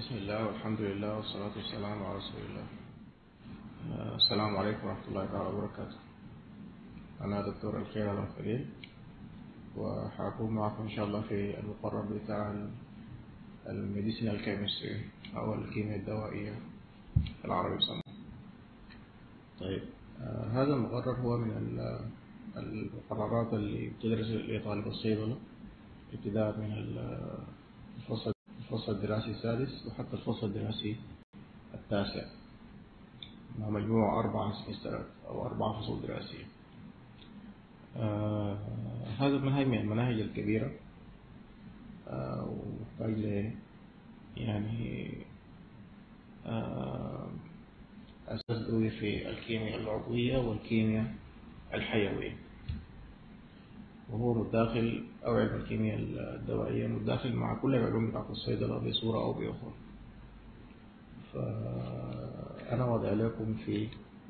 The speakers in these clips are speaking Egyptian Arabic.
بسم الله والحمد لله والصلاة والسلام على رسول الله السلام عليكم ورحمة الله تعالى وبركاته أنا دكتور الخير على خليل وحأكون معكم إن شاء الله في المقرر بتاع الميديسينال كيمستري أو الكيمياء الدوائية العربي بسموه طيب آه هذا المقرر هو من المقررات اللي بتدرس لطالب الصيدلة ابتداء من الفصل الفصل الدراسي السادس وحتى الفصل الدراسي التاسع مع مجموع أربع سمسترات أو أربع فصول دراسية آه هذا المنهج من المناهج الكبيرة آه ومحتاج ل يعني آه أساس قوي في الكيمياء العضوية والكيمياء الحيوية وهو متداخل أو علم الكيمياء الدوائية متداخل مع كل العلوم بتاعت الصيدلة بصورة أو بأخرى فأنا وضع لكم في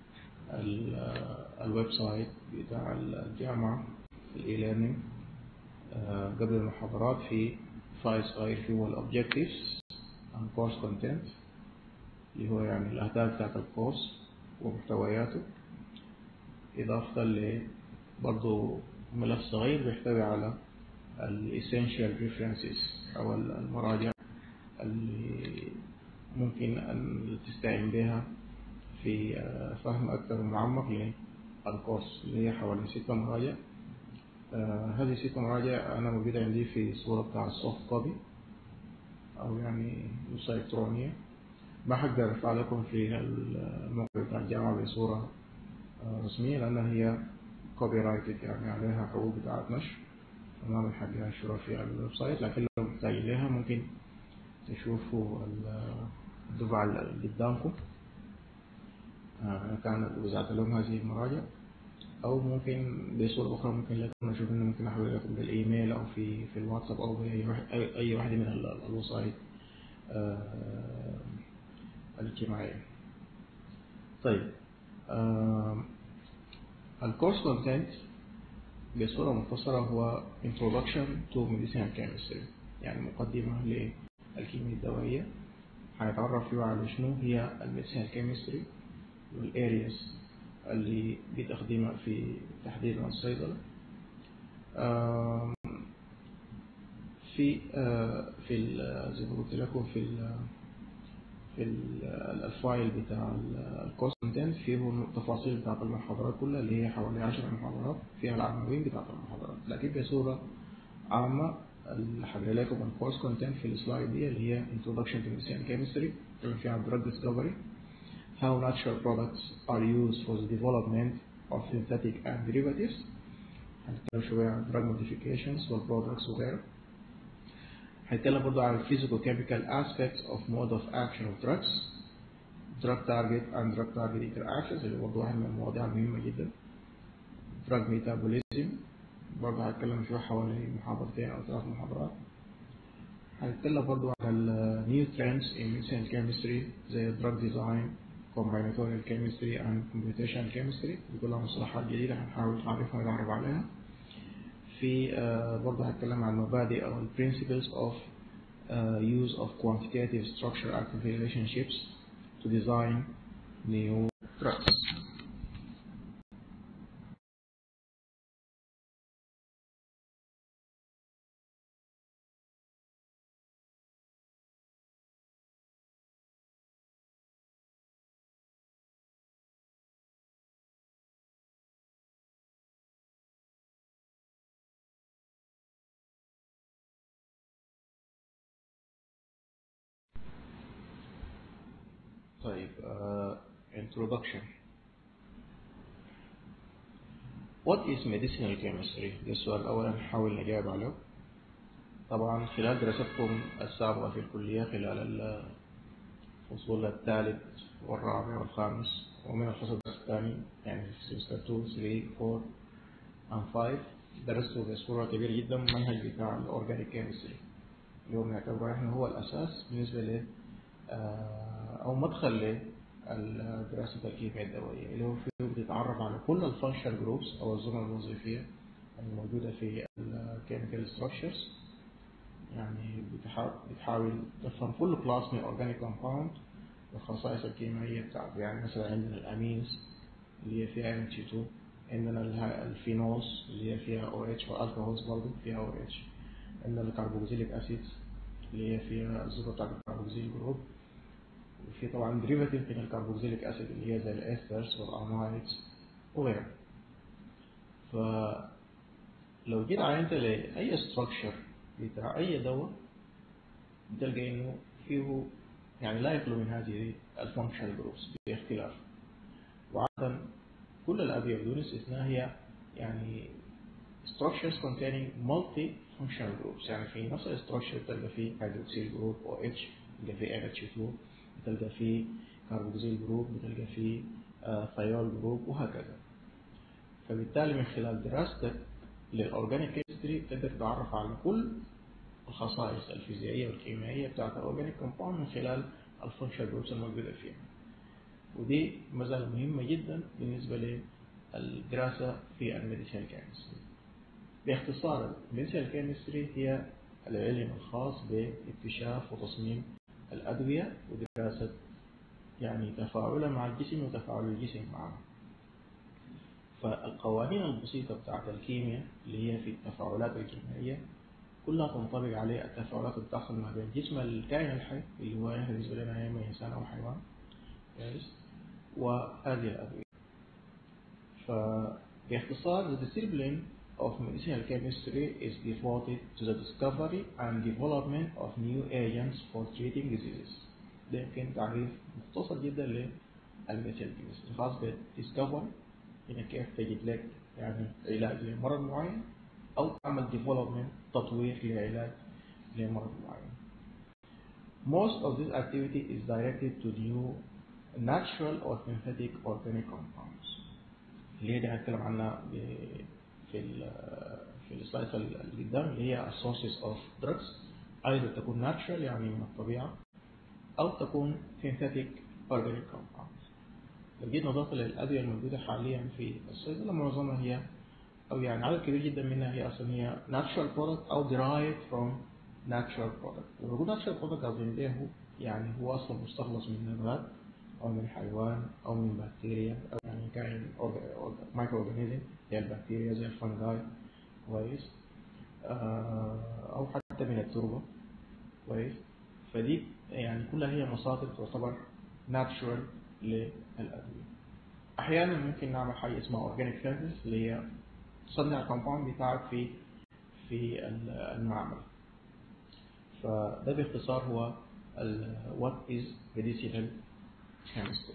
الويب سايت بتاع الجامعة الاي ليرنينج قبل المحاضرات في فايل صغير فيه هو الأوبجكتيفز and course content اللي هو يعني الأهداف بتاعت الكورس ومحتوياته إضافة ل برضه ملف صغير بيحتوي على ال essential references أو المراجع اللي ممكن أن تستعين بها في فهم أكثر معمق للكورس اللي هي حوالي ستة مراجع آه هذه ستة مراجع أنا موجودة عندي في صورة بتاع السوفت كوبي أو يعني نسخة إلكترونية ما حقدر أرفع لكم في الموقع بتاع الجامعة بصورة آه رسمية لأنها هي كوبي رايتد يعني عليها حقوق بتاعت نشر فما من حقها الشراء في الويب سايت لكن لو محتاج إليها ممكن تشوفوا الدفعة اللي قدامكم آه كانت وزعت لهم هذه المراجع أو ممكن بصورة أخرى ممكن لكم نشوف إنه ممكن أحول لكم بالإيميل أو في في الواتساب أو بأي أي واحدة من الوسائل آه الاجتماعية. طيب آه الكورس كونتنت بصورة مختصرة هو introduction to medicinal chemistry يعني مقدمة للكيمياء الدوائية هنتعرف فيها على شنو هي الميديسينال كيمستري والارياز اللي بتخدمها في تحديد الصيدلة في في زي ما قلت لكم في ال في ال الفايل بتاع الكورس كونتنت فيه التفاصيل بتاعت المحاضرات كلها اللي هي حوالي 10 محاضرات فيها العناوين بتاعت المحاضرات لكن بصورة عامة اللي هقرا لكم الكورس كونتنت في السلايد دي اللي هي introduction to medicinal chemistry فيها drug discovery how natural products are used for the development of synthetic and derivatives هنتكلم شوية عن drug modifications والبرودكتس وغيره هنتكلم برضه عن physical chemical aspects of mode of action of drugs drug target and drug target interactions اللي برضه واحد من المواضيع المهمة جدا drug metabolism برضه هنتكلم فيه حوالي محاضرتين أو ثلاث محاضرات هنتكلم برضه عن ال new trends in medicinal chemistry زي drug design combinatorial chemistry and computational chemistry دي كلها مصطلحات جديدة هنحاول نعرفها ونتعرف عليها في uh, برضه هتكلم عن مبادئ أو principles of uh, use of quantitative structure active relationships to design new drugs. طيب uh, introduction What is medicinal chemistry؟ ده السؤال الأول هنحاول نجاوب عليه طبعا خلال دراستكم السابقة في الكلية خلال الفصول الثالث والرابع والخامس ومن الفصل الثاني يعني في سمستر 2 3 4 and 5 درستوا بصورة كبيرة جدا منهج بتاع الأورجانيك كيمستري اللي هو بنعتبره احنا هو الأساس بالنسبة ل أو مدخل لدراسة الكيمياء الدوائية اللي هو فيه بتتعرف على كل الفانكشن جروبس أو الزمن الوظيفية الموجودة في الكيميكال ستراكشرز يعني بتحاول تفهم كل كلاس من اورجانيك كومباوند والخصائص الكيميائية بتاعته يعني مثلا عندنا الامينز اللي هي فيها ام 2 عندنا الفينولز اللي هي فيها او اتش والالكوهولز برضه فيها او اتش عندنا الكربوكسيليك اسيدز اللي هي فيها الزيرو بتاعت الكربوكسيل جروب وفي طبعا ديريفاتيف من الكربوكسيليك اسيد اللي هي زي الاسترز والامايدز وغيرها فلو جيت عينت لاي ستراكشر بتاع اي دواء بتلقى انه فيه يعني لا يخلو من هذه الفانكشنال جروبس باختلاف وعادة كل الأدوية بدون استثناء هي يعني structures containing multi functional groups يعني في نفس الستراكشر تلقى فيه hydroxyl جروب او اتش بتلقى فيه NH2 بتلقى فيه كاربوكسيل جروب بتلقى فيه ثيول جروب وهكذا فبالتالي من خلال دراستك للأورجانيك كيمستري تقدر تتعرف على كل الخصائص الفيزيائية والكيميائية بتاعت الأورجانيك كومباوند من خلال الفانكشنال جروبس الموجودة فيها ودي مزالة مهمة جدا بالنسبة للدراسة في الميديسينال كيمستري باختصار الميديسينال كيمستري هي العلم الخاص باكتشاف وتصميم الأدوية ودراسة يعني تفاعلها مع الجسم وتفاعل الجسم معها فالقوانين البسيطة بتاعت الكيمياء اللي هي في التفاعلات الكيميائية كلها تنطبق عليه التفاعلات اللي بتحصل ما بين جسم الكائن الحي اللي هو بالنسبة لنا إما إنسان أو حيوان كويس وهذه الأدوية فباختصار the discipline of medicinal chemistry is devoted to the discovery and development of new agents for treating diseases ده يمكن تعريف مختصر جدا للميديسينال كيمستري خاص بالديسكفري انك كيف تجد لك يعني علاج لمرض معين او تعمل development تطوير لعلاج لمرض معين Most of this activity is directed to new natural or synthetic organic compounds اللي هي دي هنتكلم عنها في ال في السلايدز اللي قدام اللي هي sources of drugs either تكون natural يعني من الطبيعة أو تكون synthetic organic compounds لو جيت نظرت للأدوية الموجودة حاليا في الصيدلة معظمها هي أو يعني عدد كبير جدا منها هي أصلا هي natural product أو derived from natural product لما بقول natural product قصدي به يعني هو أصلا مستخلص من نبات أو من حيوان أو من بكتيريا أو يعني كائن مايكرو أورجانيزم زي البكتيريا زي الفنجاي كويس أو حتى من التربة كويس فدي يعني كلها هي مصادر تعتبر ناتشورال للأدوية أحيانا ممكن نعمل حاجة اسمها أورجانيك سينثيس اللي هي تصنع الكومباوند بتاعك في في المعمل فده باختصار هو what is medicinal chemistry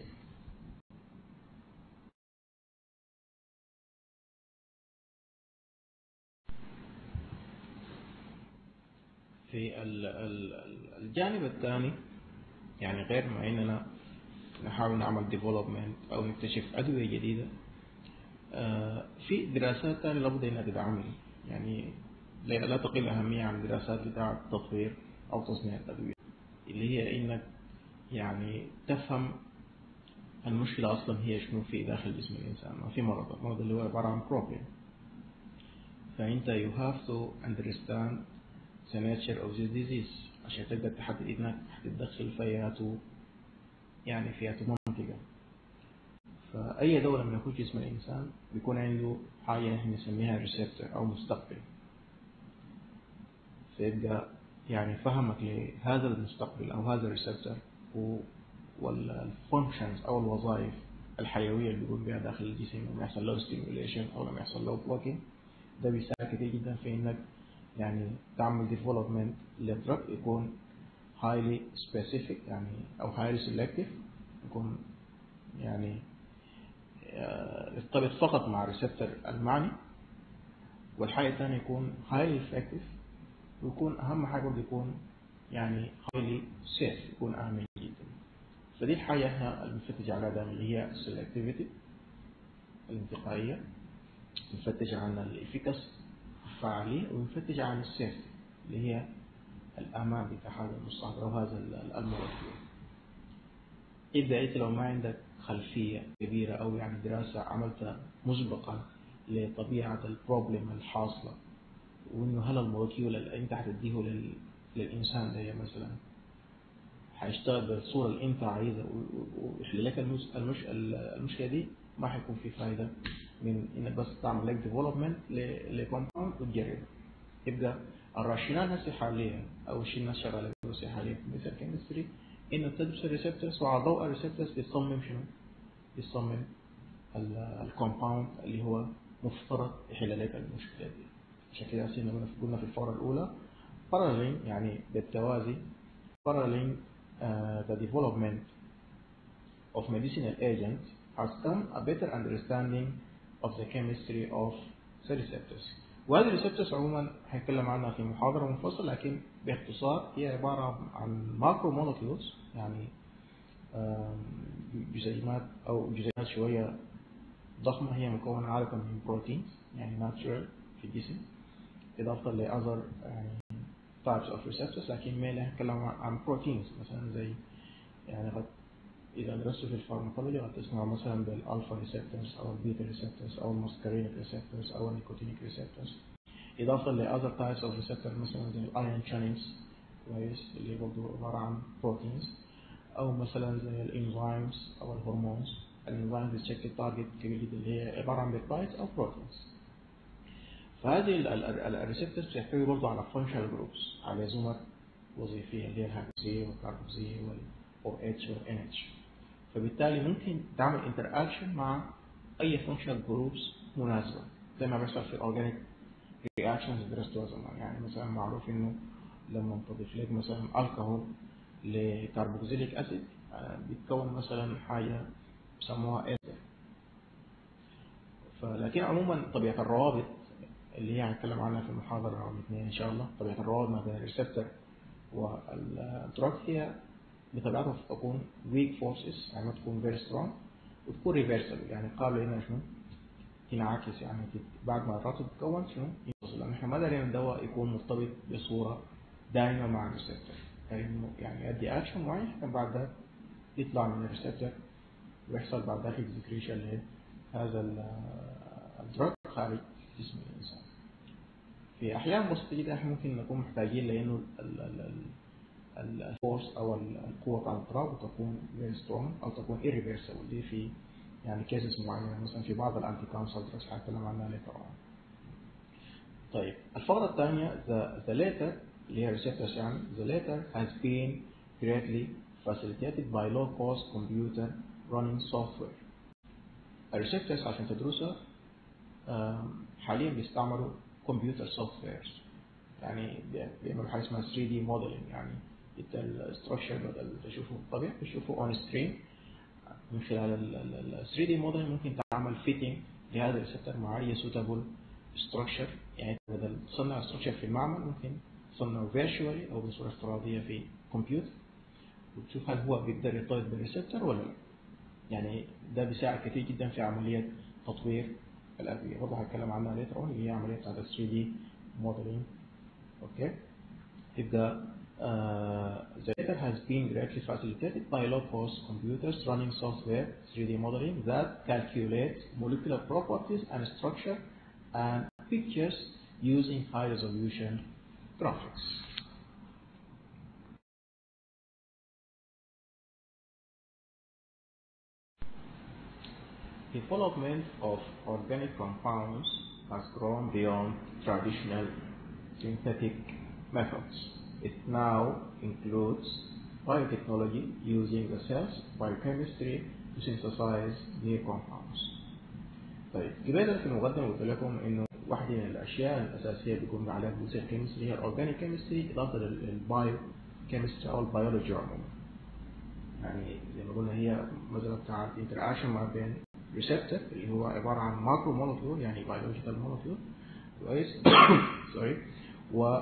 في الجانب الثاني يعني غير ما اننا نحاول نعمل ديفلوبمنت او نكتشف ادويه جديده في دراسات ثانيه لابد انها تدعمني يعني لا تقل اهميه عن الدراسات بتاع التطوير او تصنيع الادويه اللي هي انك يعني تفهم المشكلة أصلا هي شنو في داخل جسم الإنسان ما في مرض المرض اللي هو عبارة عن problem فأنت you have to understand the nature of this disease عشان تقدر تحدد إنك هتتدخل فياته يعني فياته منطقة فأي دولة من يخش جسم الإنسان بيكون عنده حاجة نحن نسميها ريسبتور أو مستقبل فيبقى يعني فهمك لهذا المستقبل أو هذا الريسبتور والفانكشنز أو الوظائف الحيوية اللي بيقوم بها داخل الجسم لما يحصل له ستيميوليشن أو لما يحصل له بلوكينج ده بيساعد كتير جدا في إنك يعني تعمل ديفلوبمنت لدرج يكون highly specific يعني أو highly selective يكون يعني يرتبط فقط مع الريسبتور المعني والحاجة الثانية يكون highly effective ويكون أهم حاجة برضه يكون يعني highly safe يكون أهم جدا فدي الحاجة احنا بنفتش عليها دائما اللي هي selectivity الانتقائية بنفتش عن الافيكاس الفعالية وبنفتش عن السيفتي اللي هي الأمان بتاع هذا المستحضر أو هذا المرض إذا أنت لو ما عندك خلفية كبيرة أو يعني دراسة عملتها مسبقا لطبيعة البروبلم الحاصلة وانه هل المولكيول اللي انت هتديه لل... للانسان ده مثلا هيشتغل بالصوره اللي انت عايزها ويحل لك المش... المش... المشكله دي ما هيكون في فايده من انك بس تعمل لك ديفلوبمنت لكومباوند وتجربه يبقى الراشونال هسه حاليا او الشيء الناس شغاله بيه حاليا في مثل كيمستري انه تدرس الريسبتورز وعلى ضوء الريسبتورز بتصمم شنو؟ بتصمم الكومباوند اللي هو مفترض يحل لك المشكله دي عشان كده قلنا قلنا في الفقره الاولى paralleling يعني بالتوازي paralleling uh, the development of medicinal agents has come a better understanding of the chemistry of the receptors. وهذه الريسبتورز عموما هنتكلم عنها في محاضرة منفصلة لكن باختصار هي عبارة عن ماكرو مولكيولز يعني جزيئات أو جزيئات شوية ضخمة هي مكونة عادة من بروتينز يعني ناتشورال في الجسم إضافة لأذر يعني types of receptors لكن ميل هنتكلم عن بروتينز مثلا زي يعني قد إذا درست في الفارماكولوجي قد تسمع مثلا بالألفا ريسبتورز أو البيتا ريسبتورز أو المسكرينيك ريسبتورز أو النيكوتينيك ريسبتورز إضافة لأذر types of receptors مثلا زي الأيون شانينز كويس اللي برضه عبارة عن بروتينز أو مثلا زي الإنزيمز أو الهرمونز الإنزيمز بتشكل تارجت كبير جدا اللي هي عبارة عن بيبتايدز أو بروتينز فهذه الريسبتورز بتحتوي برضه على فانكشنال جروبس على زمر وظيفية اللي هي الهيدروكسية والكربوكسية والأو اتش والان اتش فبالتالي ممكن تعمل انتر اكشن مع اي فانكشنال جروبس مناسبة زي ما بيحصل في الاورجانيك رياكشنز درستوها زمان يعني مثلا معروف انه لما تضيف لك مثلا الكحول لكربوكسيليك اسيد بيتكون مثلا حاجة بيسموها ايثر فلكن عموما طبيعة الروابط اللي هي هنتكلم عنها في المحاضرة رقم اثنين إن شاء الله طبيعة الروابط ما بين الريسبتور والدراج هي بطبيعتها تكون weak forces يعني ما تكون very strong وتكون reversible يعني قابلة إنها شنو؟ تنعكس يعني بعد ما الرابط تتكون شنو؟ ينفصل لأن إحنا ما دارين الدواء يكون مرتبط بصورة دائمة مع الريسبتور يعني يعني يدي أكشن معين لكن بعد ذلك يطلع من الريسبتور ويحصل بعد ذلك اكزكريشن لهذا الدراج خارج جسم الإنسان في أحيان بسيطة جدا احنا ممكن نكون محتاجين لأنه الفورس أو القوة بتاع الإضراب تكون very strong أو تكون irreversible دي في يعني كيسز معينة مثلا في بعض الأنتي كانسر دراجز هنتكلم عنها ليه طبعا طيب الفقرة الثانية the, the later اللي هي receptors يعني the later has been greatly facilitated by low cost computer running software الريسبتورز عشان تدرسها حاليا بيستعملوا كمبيوتر سوفت ويرز يعني بيعملوا حاجه اسمها 3 دي موديلنج يعني انت الستراكشر بدل تشوفه طبيعي تشوفه اون سكرين من خلال ال 3 دي موديلنج ممكن تعمل فيتنج لهذا الريسبتور مع اي سوتابل ستراكشر يعني بدل تصنع ستراكشر في المعمل ممكن تصنعه فيرشوالي او بصوره افتراضيه في كمبيوتر وتشوف هل هو بيقدر يرتبط بالريسبتور ولا لا يعني ده بيساعد كثير جدا في عمليه تطوير الأدوية برضه هتكلم عنها ليتر اون اللي هي عملية بتاعت 3 دي موديلينج اوكي تبقى uh, the data has been greatly facilitated by low-cost computers running software 3D modeling that calculates molecular properties and structure and pictures using high-resolution graphics. Development of organic compounds has grown beyond traditional synthetic methods. It now includes biotechnology using the cells biochemistry to synthesize new compounds. طيب كده في المقدمة قلت لكم انه واحدة من الاشياء الاساسية اللي بيقوم عليها الجزء الكيمستري هي الاورجانيك كيمستري اضافة للبايو كيمستري او البيولوجي عموما. يعني زي ما قلنا هي مثلا بتاعت انتراكشن ما بين ريسبتور اللي هو عبارة عن ماكرو مولكيول يعني بيولوجيكال مولكيول كويس سوري و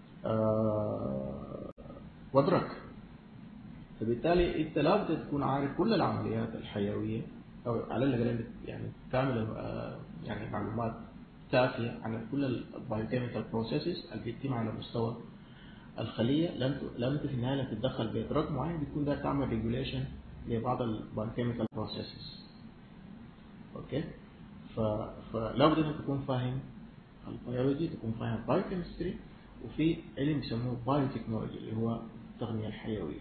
آه ودرك فبالتالي انت لابد تكون عارف كل العمليات الحيويه او على الاقل يعني تعمل آه يعني معلومات كافيه عن كل البايوكيميكال بروسيسز اللي بتتم على مستوى الخليه لم لم انت في النهايه لما تتدخل بدرج معين بتكون ده تعمل ريجوليشن لبعض البايوكيميكال بروسيسز اوكي ف... فلا بد انك تكون فاهم البيولوجي تكون فاهم بايوكيمستري وفي علم بيسموه بايوتكنولوجي اللي هو التقنية الحيوية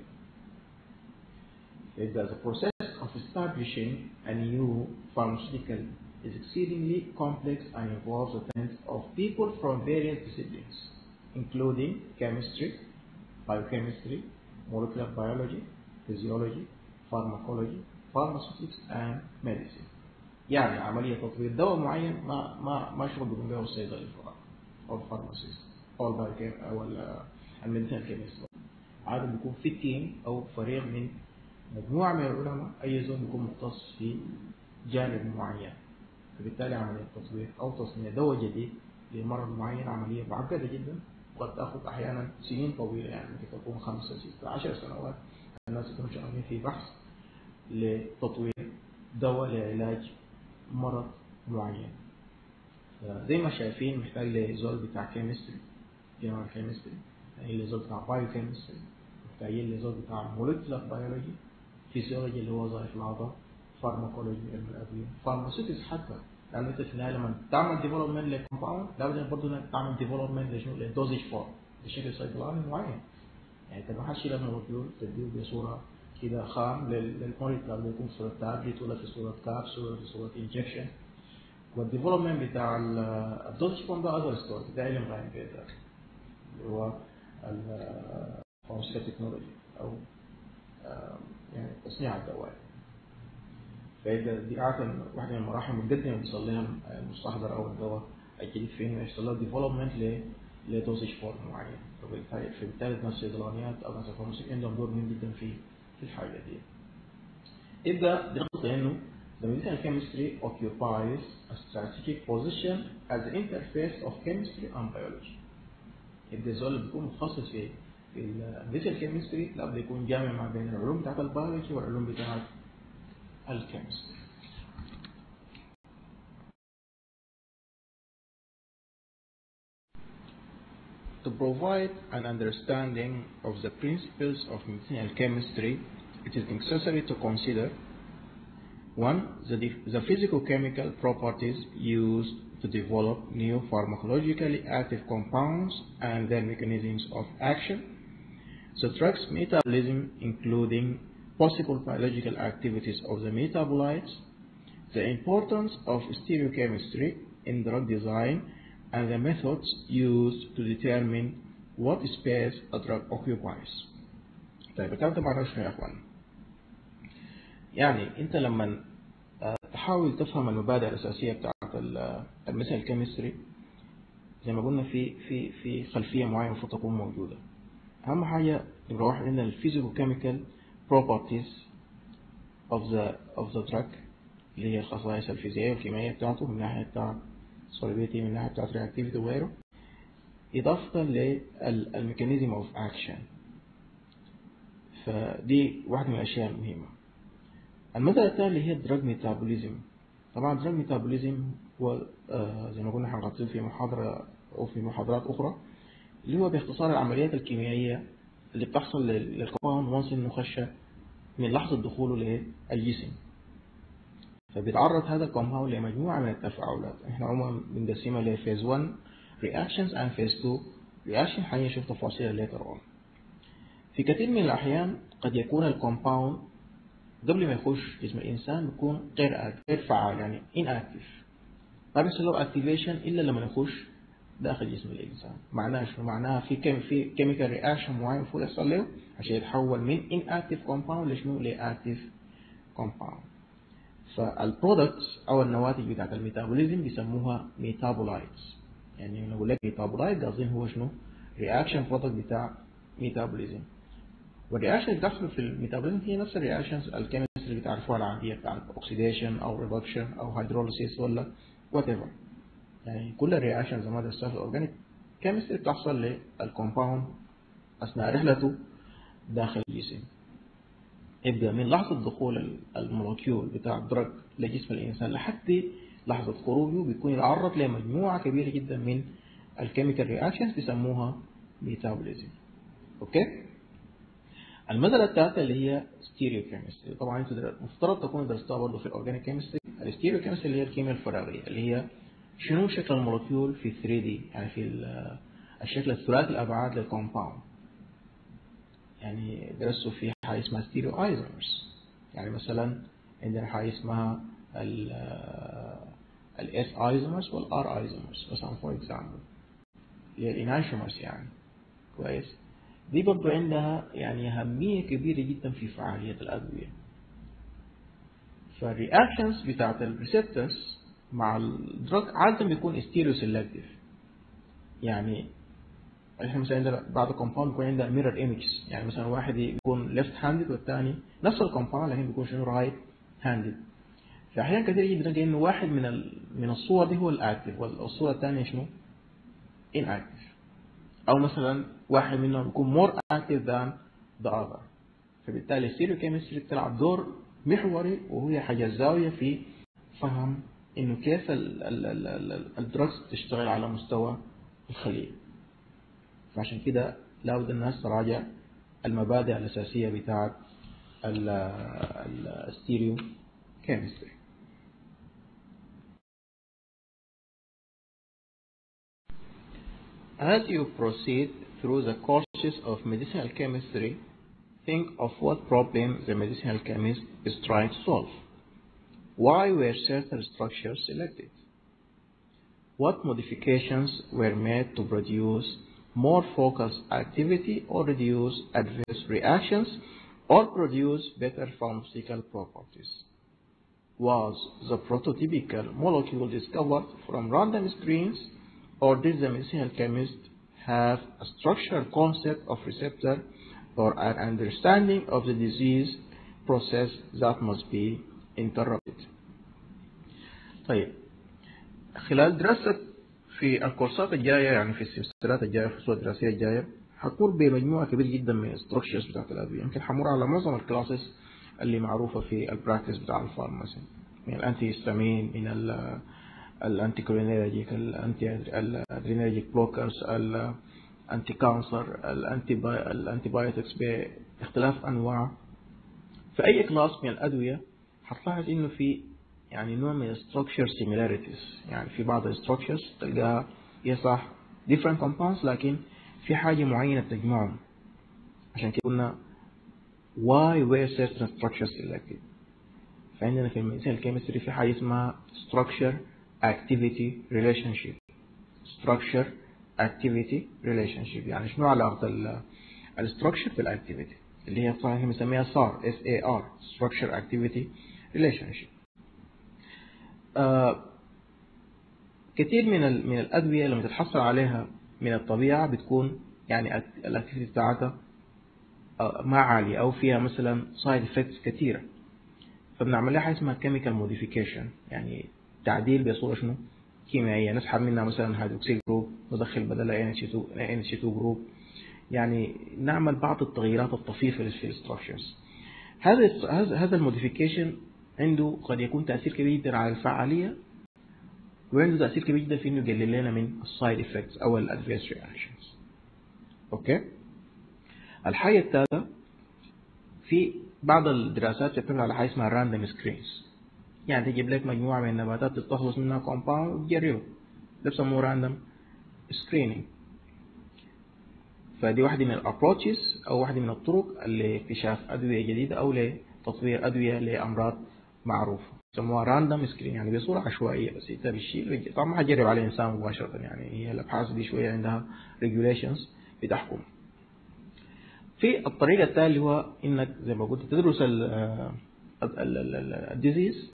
يبقى the process of establishing a new pharmaceutical is exceedingly complex and involves the attendance of people from various disciplines including chemistry, biochemistry, molecular biology, physiology, pharmacology, pharmaceutics and medicine يعني عملية تطوير دواء معين ما ما ما شغل بيقوم به الصيدلي فقط أو الفارماسيست أو البايوكيم أو الميديسين كيمست عادة بيكون في تيم أو فريق من مجموعة من العلماء أي زول بيكون مختص في جانب معين فبالتالي عملية تطوير أو تصنيع دواء جديد لمرض معين عملية معقدة جدا قد تأخذ أحيانا سنين طويلة يعني ممكن تكون خمسة ستة عشر سنوات الناس يكونوا شغالين في بحث لتطوير دواء لعلاج مرض معين زي ما شايفين محتاج لزول بتاع كيمستري جنرال كيمستري محتاجين لزول بتاع بايو كيمستري محتاجين لزول بتاع مولكيولر بيولوجي فيسيولوجي اللي هو وظائف الأعضاء فارماكولوجي علم الأدوية فارماسيوتكس حتى لأن أنت في النهاية لما تعمل ديفلوبمنت لكومباوند لابد برضه إنك تعمل ديفلوبمنت لشنو للدوزج فورم بشكل صيدلاني معين يعني أنت ما حتشيل المولكيول تديه بصورة كده خام للمريض لابد يكون في صورة تابلت ولا في صورة كابسول ولا في صورة انجكشن والديفلوبمنت بتاع الدوزج فورم ده اذر ستوري ده علم غير كده اللي هو الفارماسيوتيكال تكنولوجي او يعني تصنيع الدواء فإذا دي عادة واحدة من المراحل المقدمة بيصل لها المستحضر أو الدواء الجديد في إنه يحصل له ديفلوبمنت لدوزج فورم معين فبالتالي فبالتالي ناس الصيدلانيات أو ناس الفارماسيوتيك عندهم دور مهم جدا في في الحاجة دي. يبقى دي نقطة إنه the medicinal chemistry occupies a strategic position as the interface of chemistry and biology. يبقى الزول اللي بيكون متخصص في في الميديكال كيمستري لابد يكون جامع ما بين العلوم بتاعت البيولوجي والعلوم بتاعت الكيمستري. To provide an understanding of the principles of medicinal chemistry, it is necessary to consider one, the, the physical-chemical properties used to develop new pharmacologically active compounds and their mechanisms of action. The drug's metabolism, including possible biological activities of the metabolites, the importance of stereochemistry in drug design, and the methods used to determine what space a drug occupies. طيب الكلام ده معناه شنو يا اخوان؟ يعني انت لما تحاول تفهم المبادئ الاساسيه بتاعت المثل الكيمستري زي ما قلنا في في في خلفيه معينه المفروض تكون موجوده. اهم حاجه نبقى واحد عندنا الفيزيكو كيميكال properties of the of the drug اللي هي الخصائص الفيزيائيه والكيميائيه بتاعته من ناحيه بتاع solubility من ناحيه بتاعت reactivity وغيره اضافه للميكانيزم اوف اكشن فدي واحده من الاشياء المهمه المسألة الثانية اللي هي الدراج ميتابوليزم طبعا الدراج ميتابوليزم هو آه زي ما قلنا هنغطيه في محاضرة أو في محاضرات أخرى اللي هو باختصار العمليات الكيميائية اللي بتحصل للكومباوند وانس إنه خش من لحظة دخوله للجسم فبيتعرض هذا الكومباوند لمجموعة من التفاعلات احنا عموما بنقسمها لفيز 1 reactions and phase 2 reaction هنشوف تفاصيلها later on في كثير من الأحيان قد يكون الكومباوند قبل ما يخش جسم الإنسان بيكون غير غير فعال يعني inactive ما بيحصل له activation إلا لما يخش داخل جسم الإنسان معناها شنو؟ معناها في كم في chemical reaction معين المفروض يحصل له عشان يتحول من inactive compound لشنو؟ لactive compound فالبرودكتس أو النواتج بتاعت الميتابوليزم بيسموها ميتابولايتس يعني لما أقول لك ميتابولايت قصدين هو شنو؟ reaction product بتاع ميتابوليزم والرياكشن اللي بتحصل في الميتابوليزم هي نفس الرياكشنز الكيمستري اللي بتعرفوها العادية بتاعت اوكسيديشن او ريدكشن او هيدروليسيس ولا وات ايفر يعني كل الرياكشنز ما تستخدم الاورجانيك كيمستري بتحصل للكومباوند اثناء رحلته داخل الجسم يبقى من لحظة دخول المولكيول بتاع الدرج لجسم الإنسان لحد لحظة خروجه بيكون يتعرض لمجموعة كبيرة جدا من الكيميكال رياكشنز بيسموها ميتابوليزم اوكي المسألة الثالثة اللي هي ستيريو كيمستري طبعا انت مفترض تكون درستها برضه في الاورجانيك كيمستري الستيريو كيمستري اللي هي الكيمياء الفراغية اللي هي شنو شكل المولكيول في 3 دي يعني في الشكل الثلاثي الابعاد للكومباوند يعني درسوا في حاجه اسمها ستيريو ايزومرز يعني مثلا عندنا حاجه اسمها الاس ايزومرز والار ايزومرز مثلا فور اكزامبل هي الانانشومرز يعني كويس دي برضو عندها يعني أهمية كبيرة جدا في فعالية الأدوية فالرياكشنز بتاعت الريسبتورز مع الدراج عادة بيكون ستيريو سيلكتيف يعني احنا مثلا عندنا بعض الكومباوند بيكون عندها ميرور ايمجز يعني مثلا واحد يكون ليفت هاندد والثاني نفس الكومباوند لكن بيكون شنو رايت هاندد فاحيانا كثير جدا نلاقي انه واحد من من الصور دي هو الاكتف والصوره الثانيه شنو؟ ان اكتف او مثلا واحد منهم يكون more active than the other فبالتالي السيريو كيمستري بتلعب دور محوري وهي حاجة زاوية في فهم انه كيف الدرجز تشتغل على مستوى الخلية فعشان كده لابد الناس تراجع المبادئ الأساسية بتاعت الستيريو كيمستري As you proceed through the courses of medicinal chemistry, think of what problem the medicinal chemist is trying to solve. Why were certain structures selected? What modifications were made to produce more focused activity or reduce adverse reactions or produce better pharmaceutical properties? Was the prototypical molecule discovered from random screens or did the medicinal chemist have a structural concept of receptor or an understanding of the disease process that must be interrupted طيب خلال دراسة في الكورسات الجاية يعني في السلسلات الجاية في الفصول الدراسية الجاية حتمر بمجموعة كبيرة جدا من الستركشرز بتاعت الأدوية يمكن حمر على معظم الكلاسز اللي معروفة في البراكتس بتاع الفارماسي من الانتي هيستامين من الانتي كولينيرجيك الانتي ادرينرجيك بلوكرز الانتي كانسر الانتي الانتي بايوتكس باختلاف انواع في اي كلاس من الادويه هتلاحظ انه في يعني نوع من structure similarities يعني في بعض الستركشرز تلقاها هي صح different compounds لكن في حاجة معينة تجمعهم عشان كده قلنا why were certain structures selected فعندنا في الميديسين الكيمستري في حاجة اسمها structure activity relationship structure activity relationship يعني شنو علاقة الستركشر بالاكتيفيتي اللي هي صحيح بنسميها SAR S A R structure activity relationship آه كثير من من الادويه لما تتحصل عليها من الطبيعه بتكون يعني الاكتيفيتي بتاعتها آه ما عاليه او فيها مثلا سايد افكتس كثيره فبنعمل لها حاجه اسمها كيميكال موديفيكيشن يعني تعديل بصوره شنو كيميائيه نسحب منها مثلا هيدروكسيل جروب ندخل بدلها ان اتش 2 جروب يعني نعمل بعض التغييرات الطفيفه في الستراكشرز هذا هذا الموديفيكيشن عنده قد يكون تأثير كبير جدا على الفعالية وعنده تأثير كبير جدا في انه يقلل لنا من السايد افكتس او الادفيرس رياكشنز اوكي الحاجة الثالثة في بعض الدراسات تعتمد على حاجة اسمها راندوم سكرينز يعني تجيب لك مجموعة من النباتات تستخلص منها كومباوند وتجربه ده بسموه راندوم سكرينينج فدي واحدة من الابروتشز او واحدة من الطرق لاكتشاف ادوية جديدة او لتطوير ادوية لامراض معروفة يسموها راندوم سكرين يعني بصورة عشوائية بس انت بالشيء طبعا ما حتجرب على الانسان مباشرة يعني هي الابحاث دي شوية عندها ريجوليشنز بتحكم في الطريقة الثانية هو انك زي ما قلت تدرس الديزيز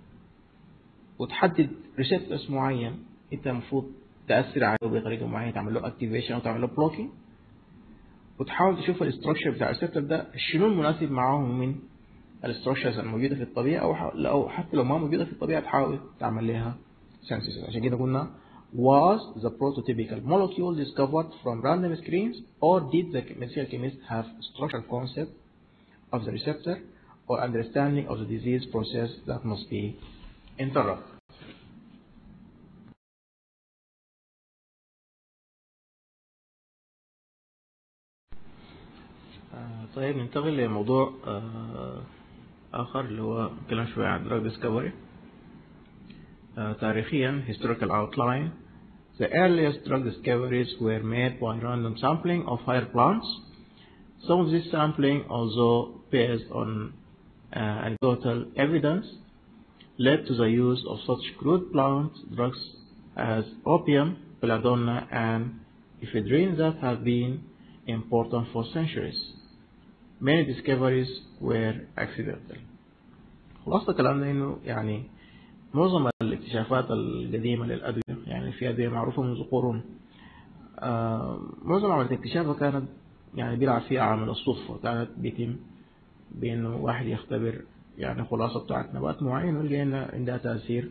وتحدد ريسبتورز معين انت المفروض تأثر عليه بطريقة معينة تعمل له اكتيفيشن او تعمل له بلوكينج وتحاول تشوف الاستراكشر بتاع الريسبتور ده شنو المناسب معاهم من الاستراكشرز الموجودة في الطبيعة أو أو حتى لو ما موجودة في الطبيعة تحاول تعمل لها سينسيس عشان كده قلنا was the prototypical molecule discovered from random screens or did the medicinal chemist have structural concept of the receptor or understanding of the disease process that must be interrupted طيب ننتقل لموضوع آخر اللي هو كلام شوية عن drug discovery تاريخيا historical outline the earliest drug discoveries were made by random sampling of higher plants some of this sampling although based on uh, anecdotal evidence led to the use of such crude plant drugs as opium, belladonna, and ephedrine that have been important for centuries. Many discoveries were accidental. خلاصة الكلام ده انه يعني معظم الاكتشافات القديمة للأدوية يعني في أدوية معروفة منذ قرون آه معظم عملية اكتشافها كانت يعني بيلعب فيها عامل الصدفة كانت بيتم بأنه واحد يختبر يعني خلاصة بتاعت نبات معين ويلقى إن عندها تأثير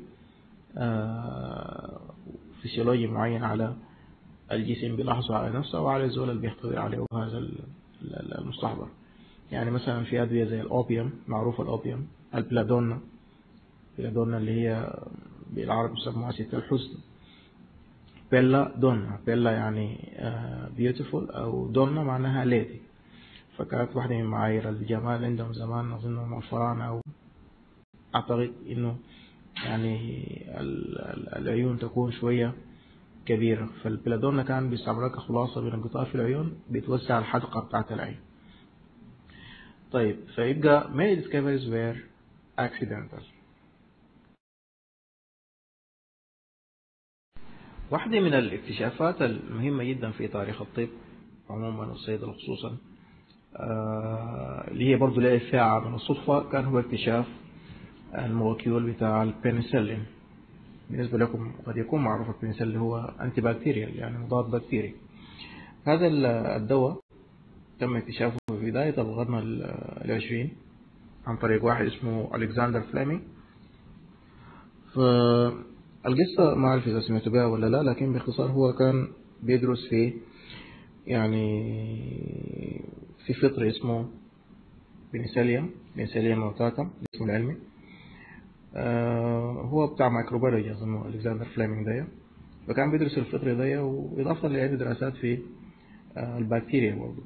آه فسيولوجي معين على الجسم بيلاحظه على نفسه وعلى الزول اللي بيختبر عليه هذا المستحضر يعني مثلا في أدوية زي الأوبيوم معروف الأوبيوم البلادونا البلادونا اللي هي بالعربي بيسموها ست الحسن بيلا دونا بيلا يعني بيوتيفول أو دونا معناها ليدي فكانت واحدة من معايير الجمال عندهم زمان أظن الفراعنة أو أعتقد إنه يعني العيون تكون شوية كبيرة فالبلادونا كان بيستعملوها كخلاصة من القطار في العيون بيتوسع الحدقة بتاعت العين طيب فيبقى many discoveries were accidental واحدة من الاكتشافات المهمة جدا في تاريخ الطب عموما والصيدلة خصوصا آه اللي هي برضه لها فيها من الصدفة كان هو اكتشاف المولكيول بتاع البنسلين بالنسبة لكم قد يكون معروف البنسلين هو انتي بكتيريال يعني مضاد بكتيري هذا الدواء تم اكتشافه في بداية القرن العشرين عن طريق واحد اسمه ألكسندر فليمنج فالقصة ما أعرف إذا سمعتوا بها ولا لا لكن باختصار هو كان بيدرس في يعني في فطر اسمه بنسليوم بنسليوم موتاكم اسمه العلمي آه هو بتاع ميكروبيولوجي أظن ألكسندر فليمنج ده فكان بيدرس الفطر ده وإضافة لعدة دراسات في آه البكتيريا برضه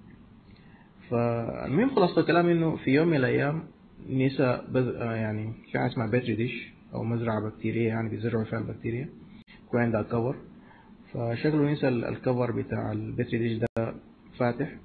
فالمهم خلاصة الكلام انه في يوم من الايام نسى بز... يعني في حاجة اسمها بتري ديش او مزرعة بكتيرية يعني بيزرعوا فيها البكتيريا يكون عندها كفر فشكله نسى الكفر بتاع البتري ديش ده فاتح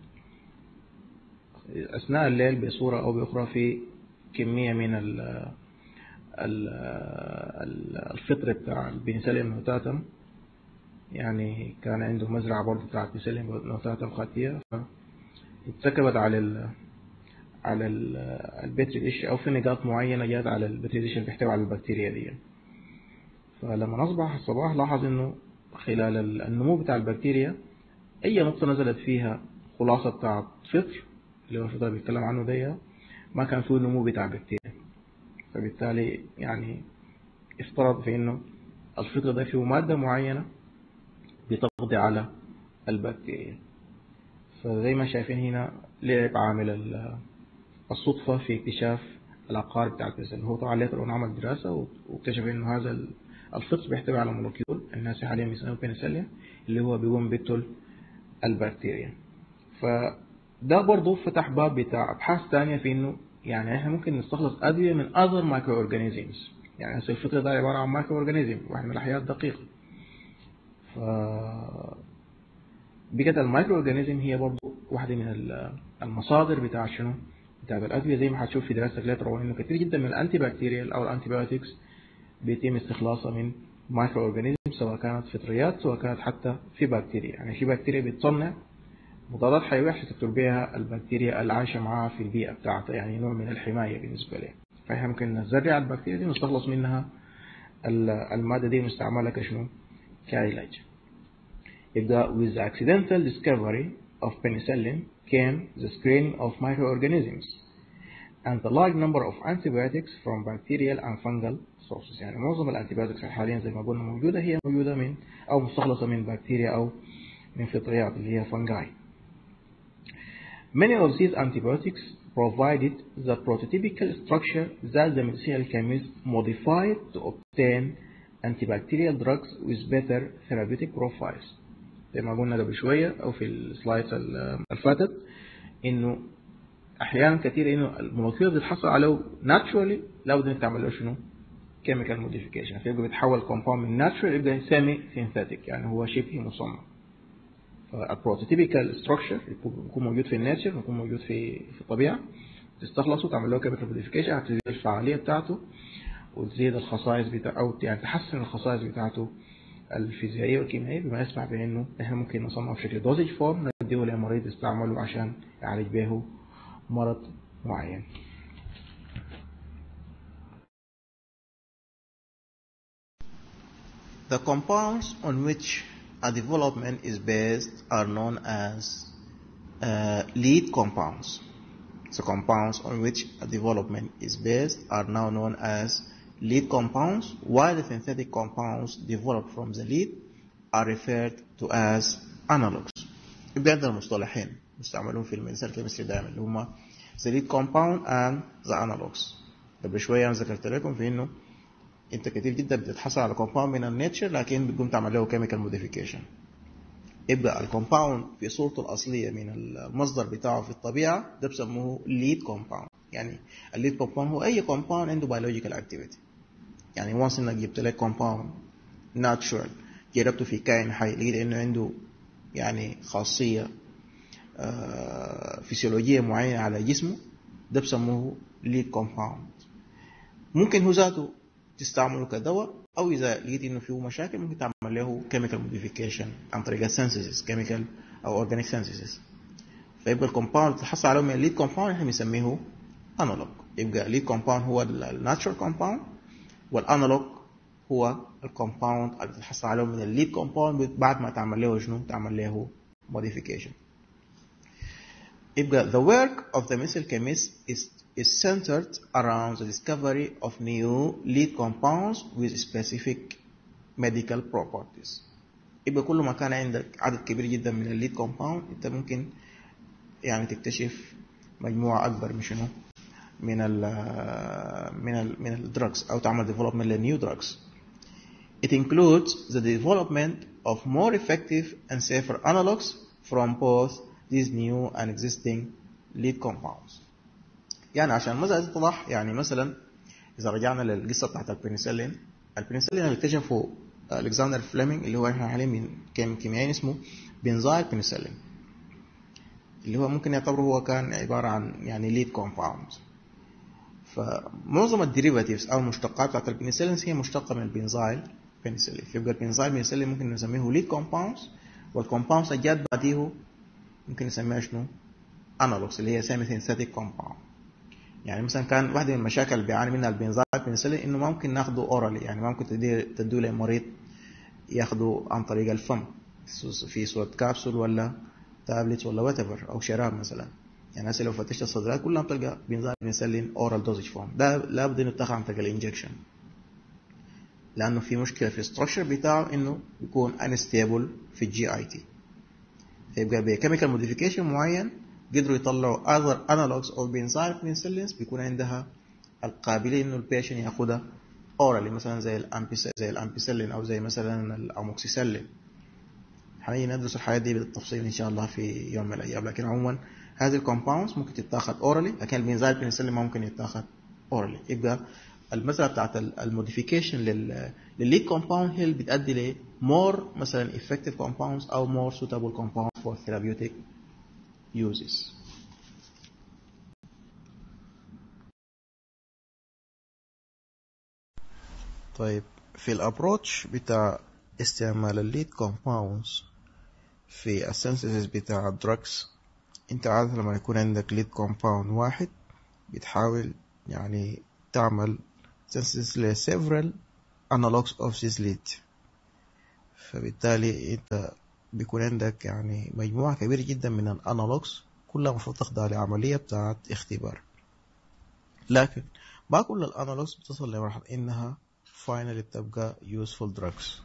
اثناء الليل بصورة او باخرى في كمية من ال ال الفطر بتاع البنسلين نوتاتم يعني كان عنده مزرعة برضه بتاعت بنسلين نوتاتم خاتية اتركبت على ال على ال البتري ديش او في نقاط معينه جات على البتري ديش اللي بيحتوي على البكتيريا دي فلما اصبح الصباح لاحظ انه خلال النمو بتاع البكتيريا اي نقطه نزلت فيها خلاصه بتاع فطر اللي هو الفطر اللي بيتكلم عنه ده ما كان فيه نمو بتاع بكتيريا فبالتالي يعني افترض في انه الفطر ده فيه ماده معينه بتقضي على البكتيريا فزي ما شايفين هنا لعب عامل الصدفة في اكتشاف العقار بتاع البنسلين هو طبعا ليتر عمل دراسة واكتشف انه هذا الفطر بيحتوي على مولكيول الناس حاليا بيسموه بنسلين اللي هو بيقوم بيقتل البكتيريا فده برضه فتح باب بتاع ابحاث تانية في انه يعني احنا ممكن نستخلص ادوية من other microorganisms يعني هسه الفطر ده عبارة عن مايكرو اورجانيزم واحد من الاحياء الدقيقة ف بقت المايكرو اورجانيزم هي برضو واحدة من المصادر بتاع شنو بتاع الأدوية زي ما هتشوف في دراستك لاتر انه كثير جدا من الانتي بكتيريال او الانتيبيوتكس بيتم استخلاصها من مايكرو اورجانيزم سواء كانت فطريات سواء كانت حتى في بكتيريا يعني في بكتيريا بتصنع مضادات حيوية عشان تقتل بها البكتيريا اللي عايشة معاها في البيئة بتاعتها يعني نوع من الحماية بالنسبة لها فاحنا ممكن نزرع البكتيريا دي ونستخلص منها المادة دي ونستعملها كشنو كعلاج يبقى with the accidental discovery of penicillin came the screening of microorganisms and the large number of antibiotics from bacterial and fungal sources يعني معظم الانتيبيوتكس حاليا زي ما قلنا موجودة هي موجودة من أو مستخلصة من بكتيريا أو من فطريات اللي هي fungi. Many of these antibiotics provided the prototypical structure that the medicinal chemist modified to obtain antibacterial drugs with better therapeutic profiles. زي ما قلنا قبل شوية أو في السلايدز اللي فاتت إنه أحيانا كثير إنه المولكيول اللي بتحصل عليه ناتشورالي لابد إنك تعمل له شنو؟ كيميكال موديفيكيشن فيبقى بيتحول كومباوند من ناتشورال يبقى سيمي سينثيتيك يعني هو شبه مصنع فالبروتوتيبيكال ستراكشر يكون موجود في الناتشر يكون موجود في في الطبيعه تستخلصه تعمل له كيميكال موديفيكيشن هتزيد الفعاليه بتاعته وتزيد الخصائص بتاع او يعني تحسن الخصائص بتاعته الفيزيائيه والكيميائيه بما يسمح بانه احنا ممكن نصنعه بشكل دوزج فورم نديه لمريض يستعمله عشان يعالج به مرض معين The compounds on which a development is based are known as uh, lead compounds. So compounds on which a development is based are now known as lead compounds, while the synthetic compounds developed from the lead are referred to as analogs. يبقى عندنا مصطلحين مستعملون في الميديسين كيمستري دائما اللي هما the lead compound and the analogs. قبل شوية أنا ذكرت لكم في إنه أنت كتير جدا بتتحصل على compound من النيتشر لكن بتقوم تعمل له chemical modification. يبقى الكومباوند في صورته الأصلية من المصدر بتاعه في الطبيعة ده بسموه lead compound. يعني الليد كومباوند هو أي كومباوند عنده biological activity. يعني وانس انك جبت لك كومباوند ناتشورال جربته في كائن حي لقيت انه عنده يعني خاصيه فسيولوجيه معينه على جسمه ده بسموه ليد كومباوند ممكن هو ذاته تستعمله كدواء او اذا لقيت انه فيه مشاكل ممكن تعمل له كيميكال موديفيكيشن عن طريق السنسيسز كيميكال او اورجانيك سنسيسز فيبقى الكومباوند اللي تحصل عليه من الليد كومباوند احنا بنسميه انالوج يبقى الليد كومباوند هو الناتشورال كومباوند والانالوج هو الكومباوند اللي بتحصل عليه من الليد كومباوند بعد ما تعمل له شنو تعمل له modification يبقى the work of the missile chemist is is centered around the discovery of new lead compounds with specific medical properties يبقى كل ما كان عندك عدد كبير جدا من الليد كومباوند انت ممكن يعني تكتشف مجموعة أكبر من شنو من ال من ال من الدراجز او تعمل development لنيو drugs. It includes the development of more effective and safer analogs from both these new and existing lead compounds. يعني عشان مثلا تتضح يعني مثلا اذا رجعنا للقصه بتاعت البنسلين البنسلين اللي اكتشفه الكسندر فليمنج اللي هو احنا حاليا من كيميائي اسمه بنزايل بنسلين اللي هو ممكن يعتبره هو كان عباره عن يعني ليد كومباوند فمعظم الديريفاتيفز او المشتقات بتاعت البنسلين هي مشتقه من البنزايل بنسلين فيبقى البنزايل بنسلين ممكن نسميه ليد كومباوندز والكومباوندز اللي جات بعديه ممكن نسميها شنو؟ انالوجز اللي هي سيمي سينثيتيك كومباوند يعني مثلا كان واحده من المشاكل اللي بيعاني منها البنزايل بنسلين انه ما ممكن ناخده اورالي يعني ما ممكن تديه لمريض ياخده عن طريق الفم في صوره كابسول ولا تابلت ولا وات او شراب مثلا يعني هسه لو فتشت الصدرات كلها بتلقى بنزال بنسلين اورال دوزج فورم ده لابد انه يتاخد عن طريق الانجكشن لانه في مشكله في الستراكشر بتاعه انه بيكون انستيبل في الجي اي تي فيبقى بكيميكال موديفيكيشن معين قدروا يطلعوا other analogs of benzyl penicillins بيكون عندها القابليه انه البيشن ياخدها اورالي مثلا زي الامبيسلين زي الامبيسلين او زي مثلا الاموكسيسلين هنيجي ندرس الحاجات دي بالتفصيل ان شاء الله في يوم من الايام لكن عموما هذه الكومباوندز ممكن تتاخد اورالي لكن البنزايل بنسلين ما ممكن يتاخد اورالي يبقى المساله بتاعت الموديفيكيشن للليد كومباوند هي اللي بتؤدي ل more مثلا effective compounds او more suitable compounds for therapeutic uses. طيب في الابروتش بتاع استعمال الليد كومباوندز في السنسيسز بتاع الدراكس انت عادة لما يكون عندك ليد كومباوند واحد بتحاول يعني تعمل synthesis ل several analogs of this lead فبالتالي انت بيكون عندك يعني مجموعة كبيرة جدا من الانالوجز كلها المفروض تخضع لعملية بتاعت اختبار لكن ما كل الانالوجز بتصل لمرحلة انها فاينل بتبقى useful drugs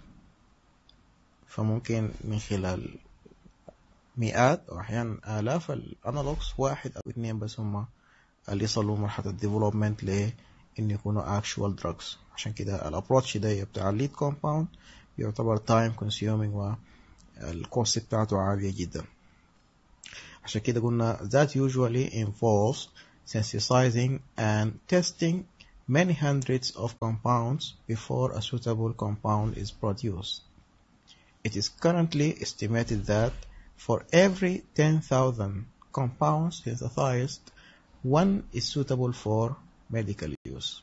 فممكن من خلال مئات او احيانا الاف الانالوجز واحد او اثنين بس هم اللي يصلوا مرحلة الديفلوبمنت ل ان يكونوا actual drugs عشان كده الابروتش ده بتاع الليد كومباوند يعتبر time consuming والكوست بتاعته عالية جدا عشان كده قلنا that usually involves synthesizing and testing many hundreds of compounds before a suitable compound is produced. It is currently estimated that for every 10,000 compounds synthesized, one is suitable for medical use.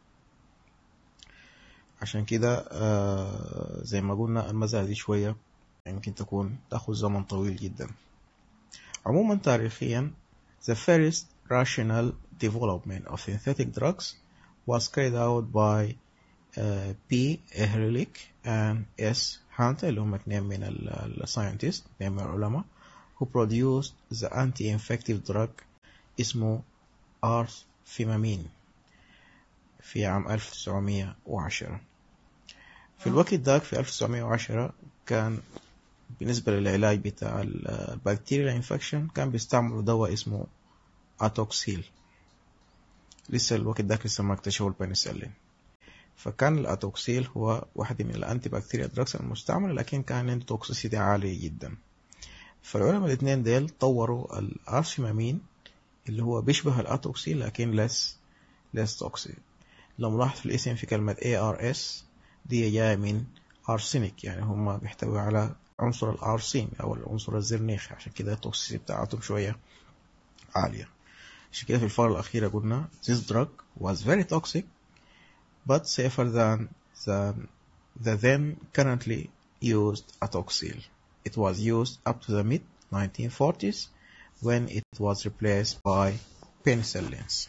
عشان كده آه زي ما قلنا المزايا دي شوية يمكن تكون تأخذ زمن طويل جدا عموما تاريخيا the first rational development of synthetic drugs was carried out by uh, P. Ehrlich and S. Hunter اللي هم اثنين من الساينتست اثنين من العلماء who produced the anti-infective drug اسمه arfimamine في عام 1910 في الوقت ذاك في 1910 كان بالنسبة للعلاج بتاع البكتيريا انفكشن كان بيستعملوا دواء اسمه اتوكسيل لسه الوقت ذاك لسه ما اكتشفوا البنسلين فكان الاتوكسيل هو واحد من الانتي بكتيريا دراكس المستعملة لكن كان عنده توكسيسيتي عالية جدا فالعلماء الاثنين ديل طوروا الارسيمامين اللي هو بيشبه الاتوكسيل لكن لس لس توكسيك لو ملاحظ في الاسم في كلمة ARS دي جاية من أرسينيك يعني هم بيحتوي على عنصر الأرسين أو العنصر الزرنيخ عشان كده التوكسيسيتي بتاعتهم شوية عالية عشان كده في الفقرة الأخيرة قلنا this drug was very toxic but safer than the, the then currently used atoxyl. It was used up to the mid 1940s when it was replaced by penicillins.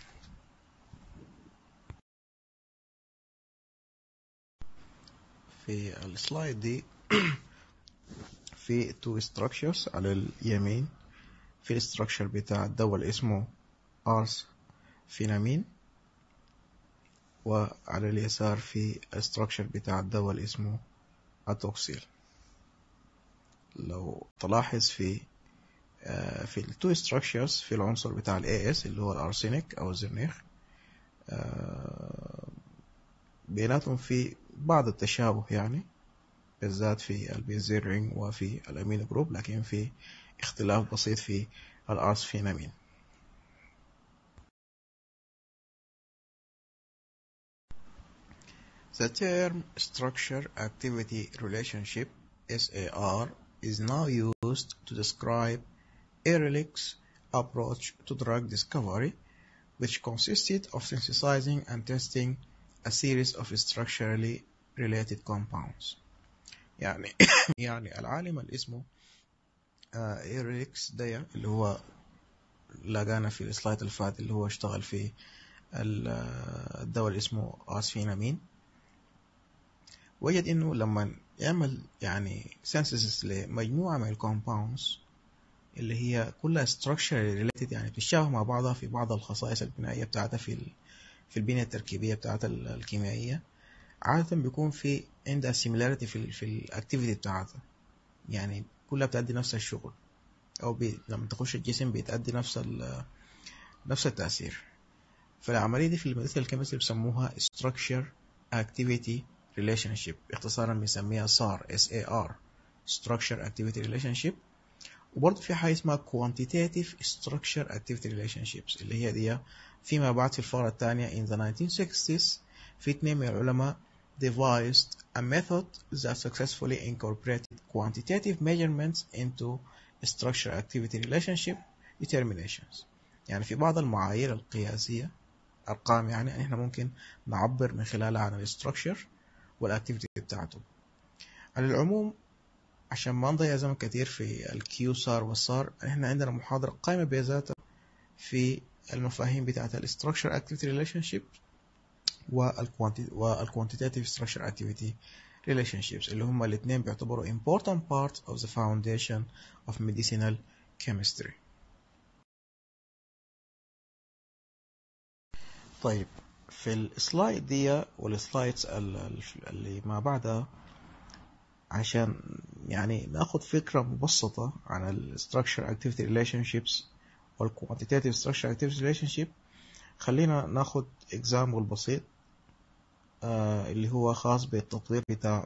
في السلايد دي في two structures على اليمين في الستراكشر بتاع الدواء اللي اسمه ارس فينامين وعلى اليسار في الستراكشر بتاع الدواء اللي اسمه اتوكسيل لو تلاحظ في في التو structures في العنصر بتاع ال AS اللي هو الأرسينيك أو الزرنيخ بيناتهم في بعض التشابه يعني بالذات في البنزين رينج وفي الأمينو جروب لكن في اختلاف بسيط في الأرسفينامين The term structure activity relationship SAR is now used to describe Ehrlich's approach to drug discovery, which consisted of synthesizing and testing a series of structurally related compounds. يعني يعني العالم اللي اسمه إيريكس ديا اللي هو لقانا في السلايد اللي فات اللي هو اشتغل في الدواء اللي اسمه اسفينامين وجد انه لما يعمل يعني سينثيسيس لمجموعة من الكومباوندز اللي هي كلها structurally related يعني بتشابه مع بعضها في بعض الخصائص البنائية بتاعتها في في البنية التركيبية بتاعتها الكيميائية عادة بيكون في عندها similarity في في الاكتيفيتي بتاعتها يعني كلها بتأدي نفس الشغل أو بي لما تخش الجسم بتأدي نفس نفس التأثير فالعملية دي في الميديكال كيمستري بيسموها structure activity relationship اختصارا بنسميها SAR SAR structure activity relationship وبرضه في حاجة اسمها quantitative structure activity relationships اللي هي دي فيما بعد في الفقرة الثانية in the 1960s في اثنين من العلماء devised a method that successfully incorporated quantitative measurements into structure activity relationship determinations يعني في بعض المعايير القياسية أرقام يعني احنا ممكن نعبر من خلالها عن الستركشر والاكتيفيتي بتاعته على العموم عشان ما نضيع زمن كتير في الكيو صار والصار احنا عندنا محاضرة قائمة بذاتها في المفاهيم بتاعت الستركشر اكتيفيتي ريليشن شيب والكوانتيتيف ستراكشر اكتيفيتي relationships اللي هما الاثنين بيعتبروا important part of the foundation of medicinal chemistry طيب في السلايد دي والسلايدز اللي ما بعدها عشان يعني ناخد فكرة مبسطة عن ال structure activity relationships وال quantitative structure activity relationship خلينا ناخد example بسيط آه اللي هو خاص بالتطبيق بتاع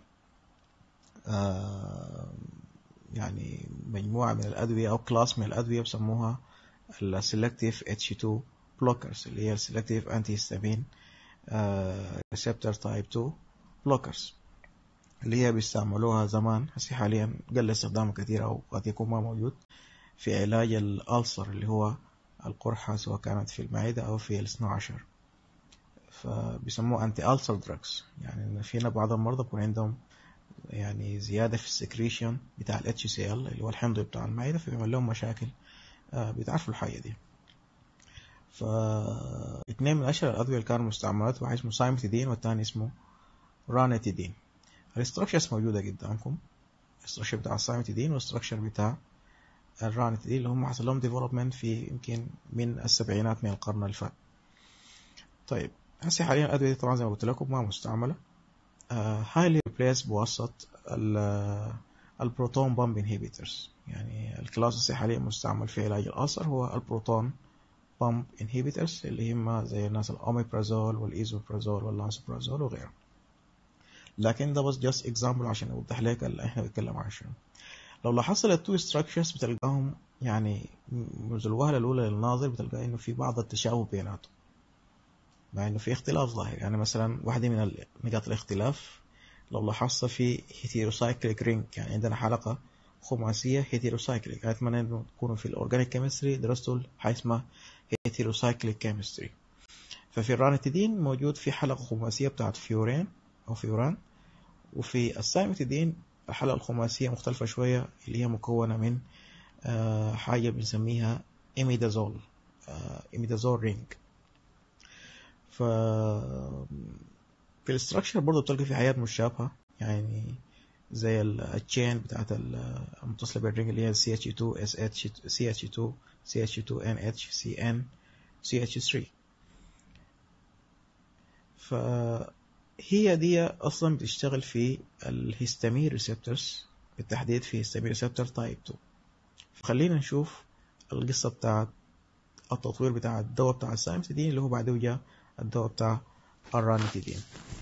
آه يعني مجموعة من الأدوية أو كلاس من الأدوية بسموها ال selective H2 blockers اللي هي selective antihistamine ريسبتور تايب 2 بلوكرز اللي هي بيستعملوها زمان هسي حاليا قل استخدامها كثير أو قد يكون ما موجود في علاج الألسر اللي هو القرحة سواء كانت في المعدة أو في الاثنى عشر فبيسموه أنتي ألسر دراكس يعني فينا بعض المرضى بيكون عندهم يعني زيادة في السكريشن بتاع ال HCl اللي هو الحمض بتاع المعدة فبيعمل لهم مشاكل آه، بتعرفوا الحاجة دي فاثنين من أشهر الأدوية اللي كانوا مستعملات واحد اسمه سايمتيدين والثاني اسمه رانيتيدين الاستراكشرز موجودة قدامكم الاستراكشر بتاع السايمتيدين والاستراكشر بتاع الرانيتيدين اللي هم حصل لهم ديفلوبمنت في يمكن من السبعينات من القرن اللي فات طيب هسه حاليا الأدوية دي طبعا زي ما قلت لكم ما مستعملة هايلي ريبليس بواسطة البروتون بامب انهيبيترز يعني الكلاس السي حاليا مستعمل في علاج الألسر هو البروتون بامب انهيبيترز اللي هم زي الناس الأوميبرازول والإيزوبرازول واللانسوبرازول وغيره لكن ده بس جاست اكزامبل عشان اوضح لك اللي احنا بنتكلم عن شنو لو لاحظت التو ستراكشرز بتلقاهم يعني منذ الوهله الاولى للناظر بتلقى انه في بعض التشابه بيناتهم مع انه في اختلاف ظاهر يعني مثلا واحده من نقاط الاختلاف لو لاحظت في هيتيروسايكليك رينج يعني عندنا حلقه خماسيه هيتيروسايكليك اتمنى انه تكونوا في الاورجانيك كيمستري درستوا حاجه اسمها هيتيروسايكليك كيمستري ففي الرانيتيدين موجود في حلقه خماسيه بتاعت فيورين او فيوران وفي السايمتيدين الحلقه الخماسيه مختلفه شويه اللي هي مكونه من حاجه بنسميها إميدازول إميدازول رينج ف في الاستراكشر برضه بتلقى في حاجات مشابهة يعني زي التشين بتاعت المتصلة بالرينج اللي هي CH2 SH CH2 CH2 NH CN CH3 فهي دي أصلا بتشتغل في الهستامين ريسبتورز بالتحديد في هستامين ريسبتور تايب 2 فخلينا نشوف القصة بتاعت التطوير بتاع الدواء بتاع السايمتيدين اللي هو بعده جاء الدواء بتاع الرانيتيدين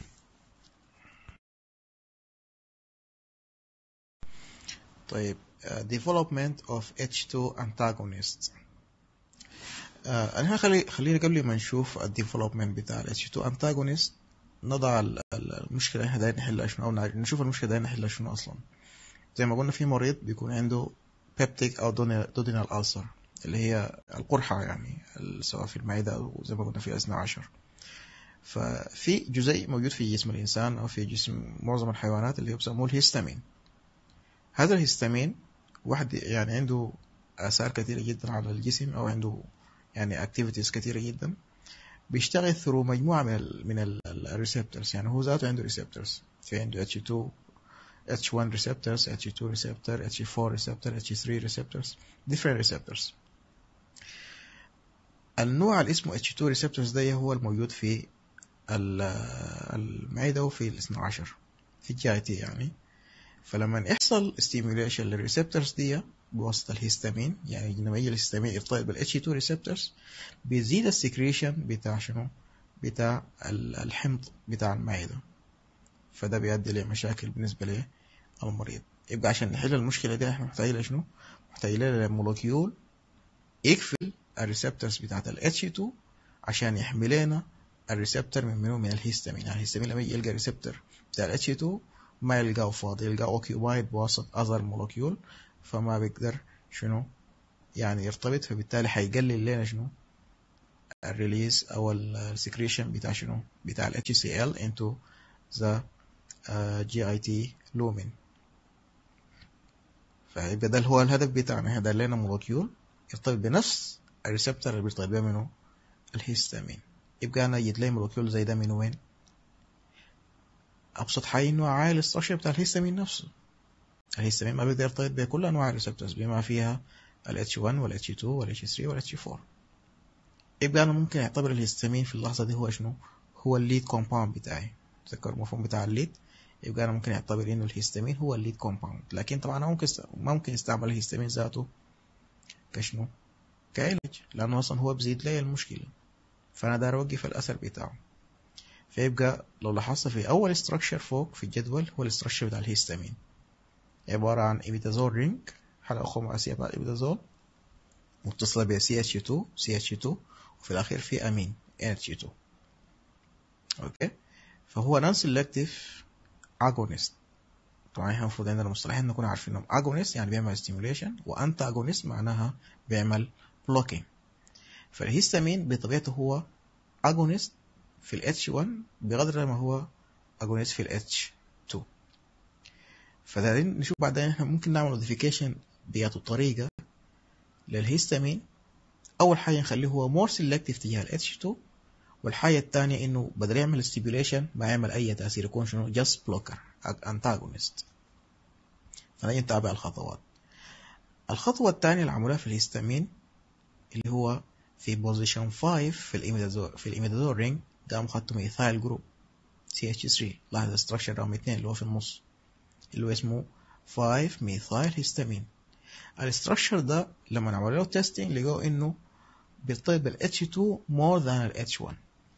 طيب uh, development of H2 antagonist uh, انا خلي خلينا قبل ما نشوف الديفلوبمنت بتاع ال H2 antagonist نضع المشكلة احنا دايرين نحلها شنو او نشوف المشكلة دايرين نحلها شنو اصلا زي ما قلنا في مريض بيكون عنده بيبتيك او دودينال ألسر اللي هي القرحة يعني سواء في المعدة أو زي ما قلنا في أثنى عشر ففي جزيء موجود في جسم الإنسان أو في جسم معظم الحيوانات اللي هو بيسموه الهستامين هذا الهستامين واحد يعني عنده آثار كثيرة جدا على الجسم أو عنده يعني activities كثيرة جدا بيشتغل ثرو مجموعة من ال من الريسبتورز يعني هو ذاته عنده ريسبتورز في عنده H2 H1 receptors, H2 receptor, H4 receptor, H3 receptors, different receptors. النوع اللي اسمه H2 receptors ده هو الموجود في المعدة وفي الاثنى عشر في الجي تي يعني فلما يحصل stimulation للريسبتورز دي بواسطة الهستامين يعني لما يجي الهستامين يرتبط بال H2 receptors بيزيد السكريشن بتاع شنو؟ بتاع الحمض بتاع المعدة فده بيؤدي لمشاكل بالنسبة للمريض يبقى عشان نحل المشكلة دي احنا محتاجين لشنو؟ محتاجين لمولكيول يقفل الريسبتورز بتاعت ال H2 عشان يحمي لنا الريسبتور من منو من الهستامين يعني الهستامين لما يجي يلقى ريسبتور بتاع ال H2 ما يلقاه فاضي يلقاه اوكيوبايد بواسطة اذر مولكيول فما بيقدر شنو يعني يرتبط فبالتالي حيقلل لنا شنو الريليز او السكريشن بتاع شنو بتاع ال HCl into the uh, GIT lumen فيبقى ده هو الهدف بتاعنا هذا لنا مولكيول يرتبط بنفس الريسبتور اللي بيرتبط بيه منه الهستامين يبقى انا يجي لي مولكيول زي ده من وين ابسط حاجه انه عايل الاستراكشر بتاع الهستامين نفسه الهستامين ما بيقدر يرتبط بكل انواع الريسبتورز بما فيها ال H1 وال H2 وال H3 وال H4 يبقى انا ممكن اعتبر الهستامين في اللحظه دي هو شنو هو الليد كومباوند بتاعي تذكر المفهوم بتاع الليد يبقى انا ممكن اعتبر انه الهستامين هو الليد كومباوند لكن طبعا انا ممكن ممكن استعمل الهستامين ذاته كشنو كعلاج لانه اصلا هو بزيد لي المشكله فانا داير اوقف الاثر بتاعه فيبقى لو لاحظت في اول استراكشر فوق في الجدول هو الاستراكشر بتاع الهستامين عباره عن ايبيتازول رينج حلقه خماسيه بعد ايبيتازول متصله ب CH2 CH2 وفي الاخير في امين NH2 اوكي فهو نون سيلكتيف اجونست طبعا احنا المفروض عندنا مصطلحين نكون عارفينهم اجونست يعني بيعمل ستيموليشن وانت اجونست معناها بيعمل بلوكينج فالهيستامين بطبيعته هو اجونست في ال H1 بقدر ما هو اجونست في ال H2 فده نشوف بعدين احنا ممكن نعمل موديفيكيشن بياتو طريقة للهيستامين اول حاجة نخليه هو مور سيلكتيف تجاه ال H2 والحاجة الثانية انه بدل يعمل ستيبيوليشن ما يعمل اي تأثير يكون شنو جاست بلوكر انتاجونست فنجي نتابع الخطوات الخطوة الثانية اللي عملوها في الهيستامين اللي هو في بوزيشن 5 في الإيميدازول في الإيميدازول رينج قام خدتوا ميثايل جروب CH3 لاحظ الستراكشر رقم 2 اللي هو في النص اللي هو اسمه 5 ميثايل هيستامين الستراكشر ده لما عملوا له تيستينج لقوا انه بيرتبط بال H2 more than ال H1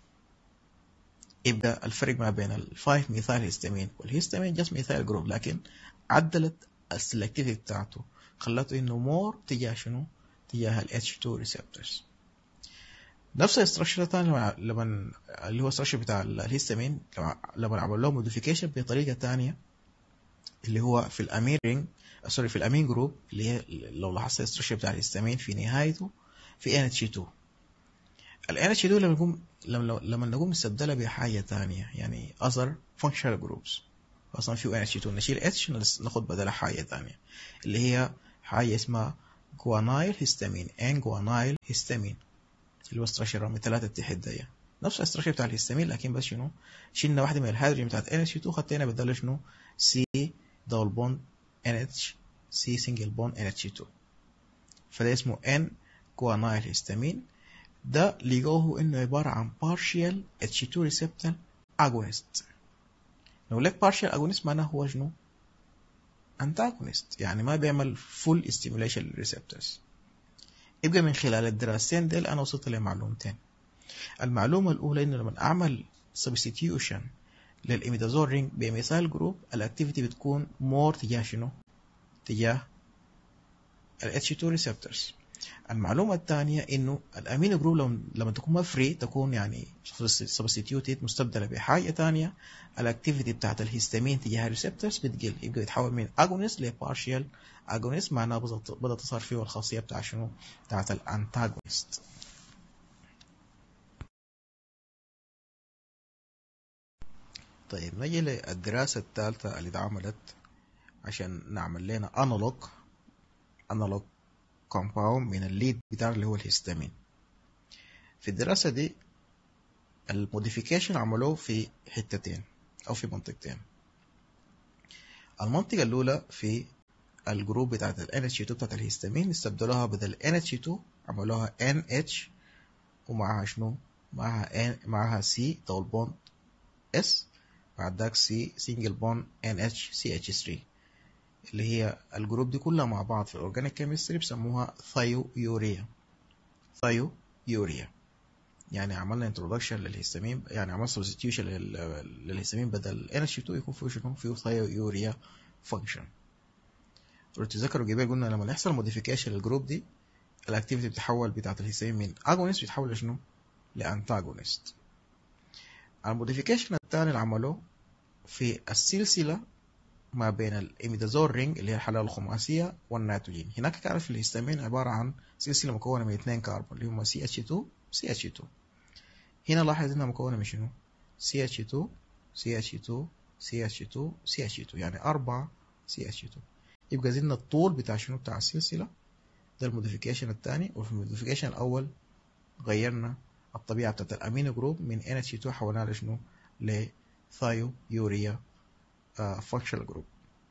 يبقى الفرق ما بين ال 5 ميثايل هيستامين والهيستامين جاست ميثايل جروب لكن عدلت السلكتيفيتي بتاعته خلته انه مور تجاه شنو؟ تجاه ال H2 receptors نفس الاستراكشر الثاني لما لما اللي هو الاستراكشر بتاع الهيستامين لما لما عملوا له موديفيكيشن بطريقه ثانيه اللي هو في الامين رينج سوري في الامين جروب اللي هي لو لاحظت الاستراكشر بتاع الهيستامين في نهايته في NH2 ال NH2 لما نقوم لما لما نقوم نستبدلها بحاجه ثانيه يعني other functional groups اصلا في NH2 نشيل H ناخد بدلها حاجه ثانيه اللي هي حاجه اسمها جوانايل هيستامين ان جوانايل هيستامين اللي هو استراكشر رقم 3 تحت داية نفس الاستراكشر بتاع الهيستامين لكن بس شنو شلنا واحده من الهيدروجين بتاعت NH2 خدتنا بدل شنو C دبل بوند NH C سنجل بوند NH2 فده اسمه N جوانايل هيستامين ده لقوه انه عبارة عن partial H2 receptor agonist لو لك partial agonist معناه هو شنو antagonist يعني ما بيعمل full stimulation للريسبتورز يبقى من خلال الدراستين ديل انا وصلت لمعلومتين المعلومة الأولى إنه لما أعمل substitution للإميدازول رينج بمثال جروب الأكتيفيتي بتكون مور تجاه شنو؟ تجاه ال H2 receptors المعلومة الثانية إنه الأمينو جروب لما تكون ما فري تكون يعني substituted مستبدلة بحاجة ثانية الأكتيفيتي بتاعت الهيستامين تجاه الريسبتورز بتقل يبقى يتحول من agonist ل partial agonist معناها بدأت تظهر فيه الخاصية بتاع شنو؟ بتاعت الانتاجونست طيب نجي للدراسة الثالثة اللي اتعملت عشان نعمل لنا انالوج انالوج كومباوند من الليد بتاع اللي هو الهستامين في الدراسة دي الموديفيكيشن عملوه في حتتين أو في منطقتين المنطقة الأولى في الجروب بتاعت ال NH2 بتاعت الهستامين استبدلوها بدل NH2 عملوها NH ومعها شنو؟ معها N معها C دبل بوند S بعد ذاك C سنجل بوند NH CH3 اللي هي الجروب دي كلها مع بعض في الاورجانيك كيمستري بيسموها ثايو يوريا ثايو يوريا يعني عملنا انترودكشن للهستامين يعني عملنا سبستيوشن للهستامين بدل NH2 يكون فيه شنو فيه ثايو يوريا فانكشن لو تتذكروا جبال قلنا لما يحصل موديفيكيشن للجروب دي الاكتيفيتي بتتحول بتاعت الهستامين من اجونست بتتحول لشنو لانتاجونست الموديفيكيشن الثاني اللي عملوه في السلسله ما بين الإميدازول رينج اللي هي الحالة الخماسية والنيتروجين هناك كان في الهستامين عبارة عن سلسلة مكونة من اثنين كربون اللي هم CH2 CH2 هنا لاحظ انها مكونة من شنو CH2 CH2 CH2 CH2 يعني أربعة CH2 يبقى زدنا الطول بتاع شنو بتاع السلسلة ده الموديفيكيشن الثاني وفي الموديفيكيشن الأول غيرنا الطبيعة بتاعت الأمينو جروب من NH2 حولناها لشنو لثايو يوريا فانكشنال جروب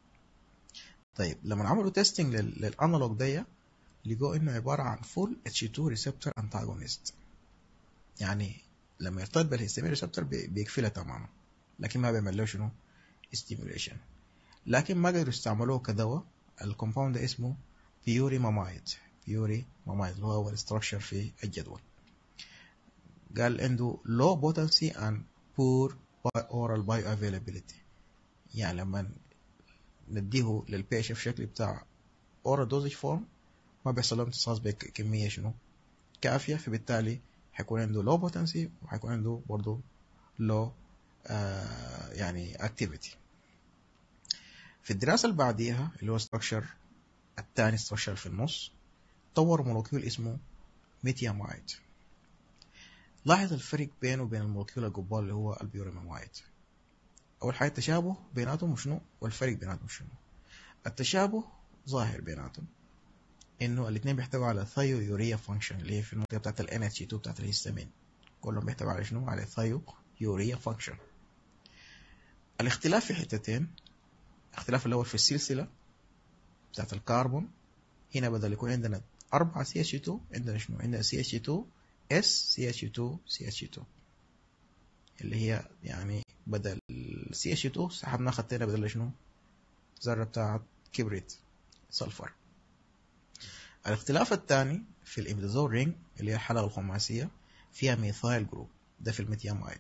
طيب لما عملوا تيستنج للانالوج دي لقوا انه عباره عن فول اتش 2 ريسبتور انتاجونست يعني لما يرتبط بالهستامين ريسبتور بيقفلها تماما لكن ما بيعمل له شنو ستيميوليشن لكن ما قدروا يستعملوه كدواء الكومباوند ده اسمه بيوري مامايد بيوري مامايد اللي هو اول ستراكشر في الجدول قال عنده low potency and poor oral bioavailability يعني لما نديه للبيشة في شكل بتاع اورا دوزج فورم ما بيحصل له امتصاص بكمية شنو كافية فبالتالي حيكون عنده لو بوتنسي وحيكون عنده برضه له آه يعني اكتيفيتي في الدراسة اللي بعديها اللي هو ستراكشر الثاني ستراكشر في النص طور مولكيول اسمه ميتيامايد لاحظ الفرق بينه وبين المولكيول القبال اللي هو البيوريمامايد أول حاجة التشابه بيناتهم شنو والفرق بيناتهم شنو التشابه ظاهر بيناتهم انه الاثنين بيحتوي على ثايو يوريا فانكشن اللي هي في المنطقه بتاعت ال NH2 بتاعت الهستامين كلهم بيحتوي على شنو على ثايو يوريا فانكشن الاختلاف في حتتين الاختلاف الاول في السلسله بتاعت الكربون هنا بدل يكون عندنا 4 CH2 عندنا شنو عندنا CH2 S CH2 CH2 اللي هي يعني بدل CH2 سحبنا خدتنا بدل شنو ذره بتاعت كبريت سلفر الاختلاف الثاني في الاميدازول رينج اللي هي الحلقة الخماسية فيها ميثايل جروب ده في الميثيامايد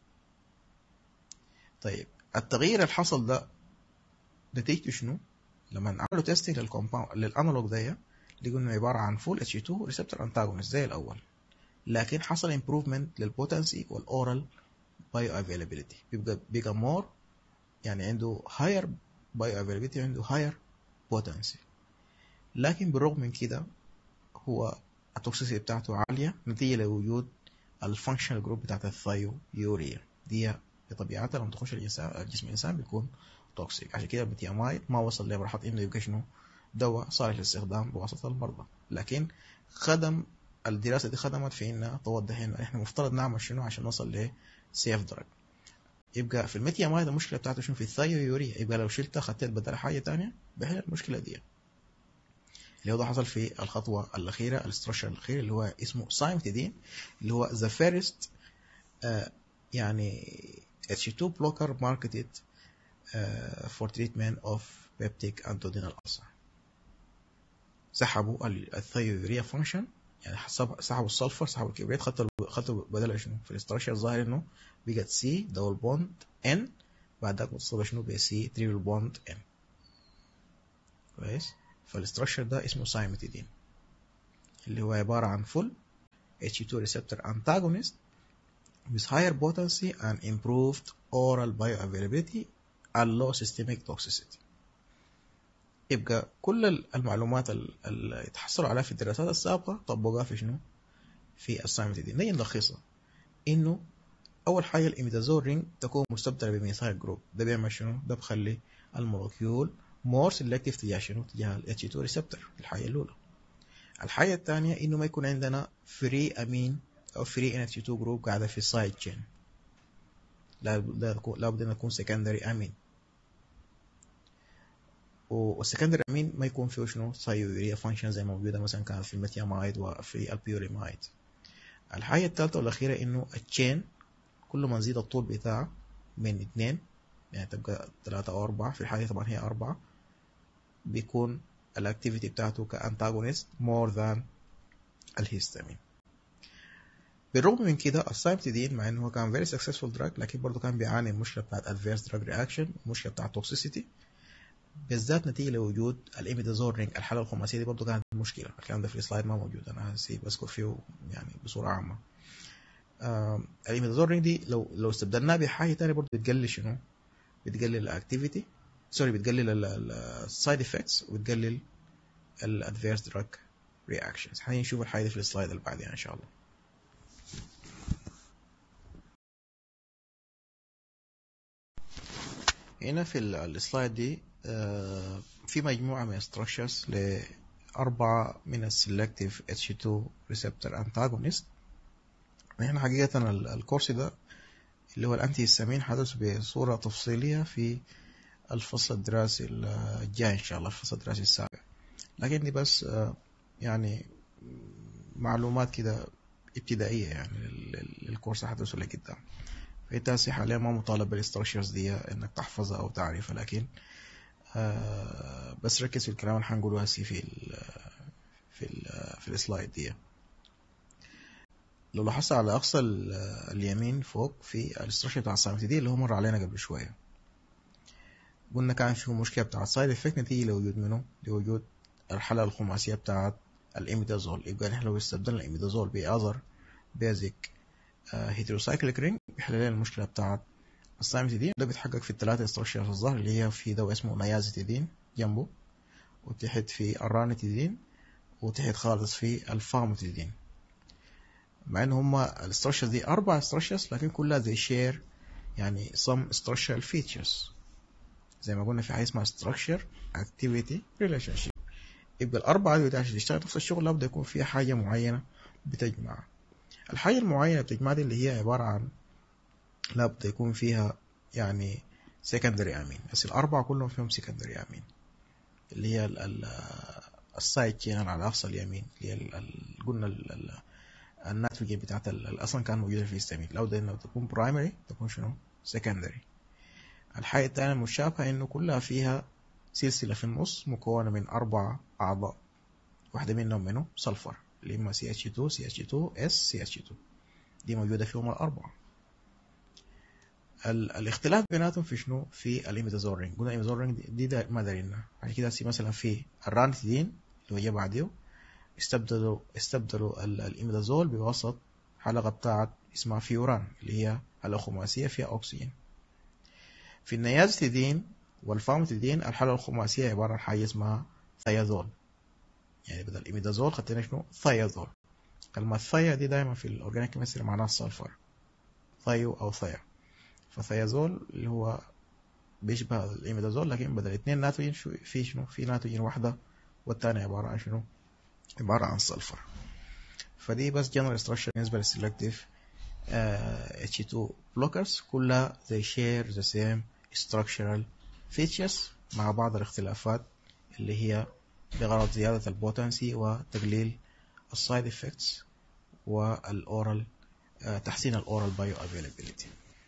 طيب التغيير اللي حصل ده نتيجته شنو؟ لما عملوا تيستنج للكومباوند للانالوج ده لقوا انه عبارة عن فول اتش 2 ريسبتور انتاجونست زي الاول لكن حصل امبروفمنت للبوتنسي والاورال بايو افيلابيلتي بيبقى بيبقى مور يعني عنده هاير بايو افيلابيلتي عنده هاير بوتنسي لكن بالرغم من كده هو التوكسيسيتي بتاعته عالية نتيجة لوجود الفانكشنال جروب بتاعت الثايو يوريا دي بطبيعتها لما تخش الإنسان جسم الإنسان بيكون توكسيك عشان كده البتيامايد ما وصل لمرحلة إنه يبقى شنو دواء صالح للاستخدام بواسطة المرضى لكن خدم الدراسة دي خدمت في إنها توضح إنه إحنا مفترض نعمل شنو عشان نوصل لسيف درج يبقى في الميتيامايد المشكلة بتاعته شنو في الثايو يوريا يبقى لو شلتها خدت بدل حاجة تانية بحل المشكلة دي اللي هو ده حصل في الخطوة الأخيرة الاستراكشر الأخير اللي هو اسمه سايمتيدين اللي هو the first uh, يعني H2 blocker marketed uh, for treatment of peptic antodenal ulcer سحبوا الثيوريا فانكشن يعني سحبوا السلفر سحبوا الكبريت خدوا خدوا بدل شنو في الاستراكشر الظاهر انه بقت سي دبل بوند ان بعد ذاك وصلوا شنو بقى سي تريبل بوند ان كويس فالاستراكشر ده اسمه سايمتيدين اللي هو عبارة عن full H2 receptor antagonist with higher potency and improved oral bioavailability and low systemic toxicity يبقى كل المعلومات اللي اتحصلوا عليها في الدراسات السابقة طبقوها في شنو؟ في السايمتيدين نيجي نلخصها انه اول حاجة الاميدازول رينج تكون مستبدلة بميثايل جروب ده بيعمل شنو؟ ده بخلي المولكيول مور سيلكتيف تجاه شنو؟ تجاه ال H2 ريسبتور الحاجة الأولى. الحاجة الثانية إنه ما يكون عندنا فري أمين أو فري NH2 جروب قاعدة في السايد تشين. لابد أن يكون سكندري أمين. والسكندري أمين ما يكون فيه شنو؟ ثايوريا فانكشن زي ما موجودة مثلا كانت في الميثيامايد وفي البيوريمايد. الحاجة الثالثة والأخيرة إنه التشين كل ما نزيد الطول بتاعه من اثنين يعني تبقى ثلاثة أو أربعة في الحالة طبعا هي أربعة بيكون الاكتيفيتي بتاعته كانتاجونست مور ذان الهيستامين بالرغم من كده السايمتيدين مع انه هو كان فيري سكسسفول دراج لكن برضه كان بيعاني من المشكله بتاعت ادفيرس دراج رياكشن المشكله بتاعت توكسيسيتي بالذات نتيجه لوجود الاميدازول رينج الحاله الخماسيه دي برضه كانت مشكله الكلام ده في السلايد ما موجود انا هسيب بذكر فيه يعني بصوره عامه الاميدازول رينج دي لو لو استبدلناه بحاجه ثانيه برضه بتقلل شنو؟ بتقلل الاكتيفيتي سوري بتقلل السايد افكتس وبتقلل الادفيرس دراج رياكشنز هنشوف الحاجه دي في السلايد اللي بعدين ان شاء الله هنا في السلايد دي في مجموعة من structures لأربعة من السلكتيف H2 receptor antagonist احنا حقيقة الكورس ده اللي هو الأنتي هيستامين حدث بصورة تفصيلية في الفصل الدراسي الجاي إن شاء الله الفصل الدراسي السابع لكن دي بس يعني معلومات كده ابتدائية يعني للكورس حدثه لقدام فانت هسه حاليا ما مطالب بالاستراكشرز دي انك تحفظها او تعرفها لكن آه بس ركز في الكلام اللي حنقوله هسه في ال في ال في السلايد دي لو لاحظت على اقصى اليمين فوق في الاستراكشر بتاع السايمتي دي اللي هو مر علينا قبل شويه قلنا كان فيه مشكله بتاعت سايد افكت نتيجه لوجود منه لوجود الحلقه الخماسيه بتاعت الاميدازول يبقى نحن لو استبدلنا الاميدازول باذر بيزك هيتروسايكليك رينج بيحل لنا المشكله بتاعت السايمتيدين ده بيتحقق في الثلاثه ستراكشرز الظهر اللي هي في دواء اسمه نيازيتيدين جنبه وتحت في الرانيتيدين وتحت خالص في الفاموتيدين مع ان هما الستراكشرز دي اربع ستراكشرز لكن كلها زي شير يعني some structural features زي ما قلنا في حاجه اسمها structure activity relationship يبقى الاربعه دي عشان تشتغل نفس الشغل لابد يكون فيها حاجه معينه بتجمع الحاجه المعينه بتجمع دي اللي هي عباره عن لابد يكون فيها يعني secondary امين بس الاربعه كلهم فيهم secondary امين اللي هي السايد تشين على اقصى اليمين اللي هي ال- ال- قلنا ال- ال- الناتج بتاعت ال- ال- اصلا كان موجوده في السمين لابد انه تكون برايمري تكون شنو secondary الحاجة الثانية المشابهة انه كلها فيها سلسلة في النص مكونة من أربع أعضاء واحدة منهم منه سلفر اللي إما CH2 CH2 S CH2 دي موجودة فيهم الأربعة ال- الاختلاف بيناتهم في شنو؟ في الإيميدازول رينج قلنا الإيميدازول رينج دي, دي ده ما دارينا عشان كده سي مثلا في الرانتيدين اللي هو جه بعديه استبدلوا استبدلوا ال- الإيميدازول بوسط حلقة بتاعت اسمها فيوران اللي هي حلقة خماسية فيها أكسجين في النيازتيدين والفاموتيدين الحلقة الخماسية عبارة عن حاجة اسمها ثيازول يعني بدل الإيميدازول خدنا شنو؟ ثيازول كلمة ثيا دي دايما في الأورجانيك كيمستري معناها السلفر ثيو أو ثيا فثيازول اللي هو بيشبه الإيميدازول لكن بدل اثنين ناتروجين شو- في شنو؟ في ناتروجين واحدة والثانية عبارة عن شنو؟ عبارة عن سلفر فدي بس جنرال ستراكشر بالنسبة للسلكتيف H2 blockers كلها they share the same structural features مع بعض الاختلافات اللي هي بغرض زيادة البوتنسي وتقليل السايد افكتس والاورال تحسين الاورال بايو افيلابيليتي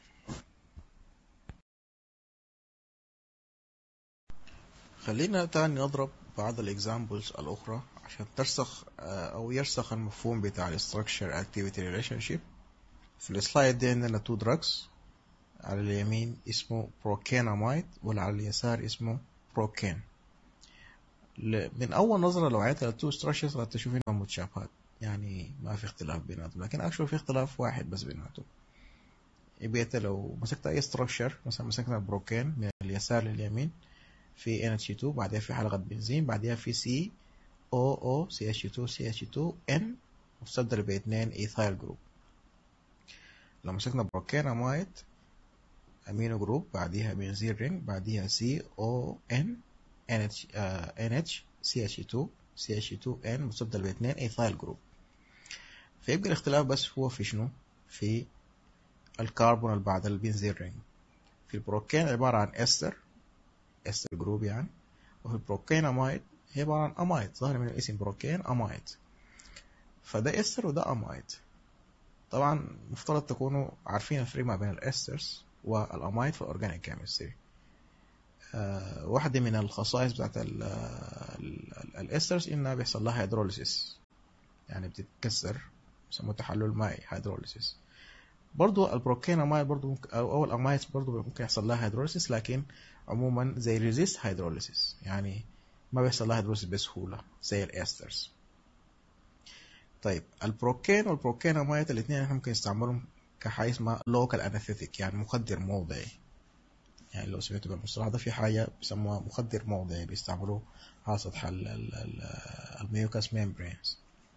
خلينا تاني نضرب بعض الاكزامبلز الاخرى عشان ترسخ آه، او يرسخ المفهوم بتاع الستراكشر اكتيفيتي ريليشن شيب في السلايد دي عندنا تو دراجز على اليمين اسمه بروكينامايد واللي على اليسار اسمه بروكين ل- من اول نظره لو عيت على التو ستراكشرز قد تشوف انهم متشابهات يعني ما في اختلاف بيناتهم لكن اكشوال في اختلاف واحد بس بيناتهم يبقى انت لو مسكت اي ستراكشر مثلا مسكنا بروكين من اليسار لليمين في NH2 بعدها في حلقة بنزين بعدها في C O O CH2 CH2 N مستبدل باثنين ايثايل جروب لو مسكنا بروكينامايد امينو جروب بعديها بنزين رينج بعديها C O N NH آه NH CH2 CH2 N مستبدل باثنين ايثايل جروب فيبقى الاختلاف بس هو في شنو؟ في الكربون اللي بعد البنزين رينج في البروكين عبارة عن استر استر جروب يعني وفي البروكينامايد هي عبارة عن امايد ظاهر من الاسم بروكين امايد فده استر وده امايد طبعا مفترض تكونوا عارفين الفرق ما بين الاسترز والامايد في الاورجانيك كيمستري آه واحدة من الخصائص بتاعت ال- ال- ال- الاسترز انها بيحصل لها هيدروليسيس يعني بتتكسر بيسموه تحلل مائي هيدروليسيس برضو البروكينامايد برضو ممكن او أو الامايد برضو ممكن يحصل لها هيدروليسيس لكن عموما زي ريزيست هيدروليسيس يعني ما بيحصل لها هيدروليسيس بسهولة زي الاسترز طيب البروكين والبروكينامايد الاثنين احنا ممكن نستعملهم كحاجة اسمها لوكال انستيك يعني مخدر موضعي يعني لو سمعتوا بالمصطلح ده في حاجة بيسموها مخدر موضعي بيستعملوه على سطح ال- ال- ال- الميوكاس ميمبرينز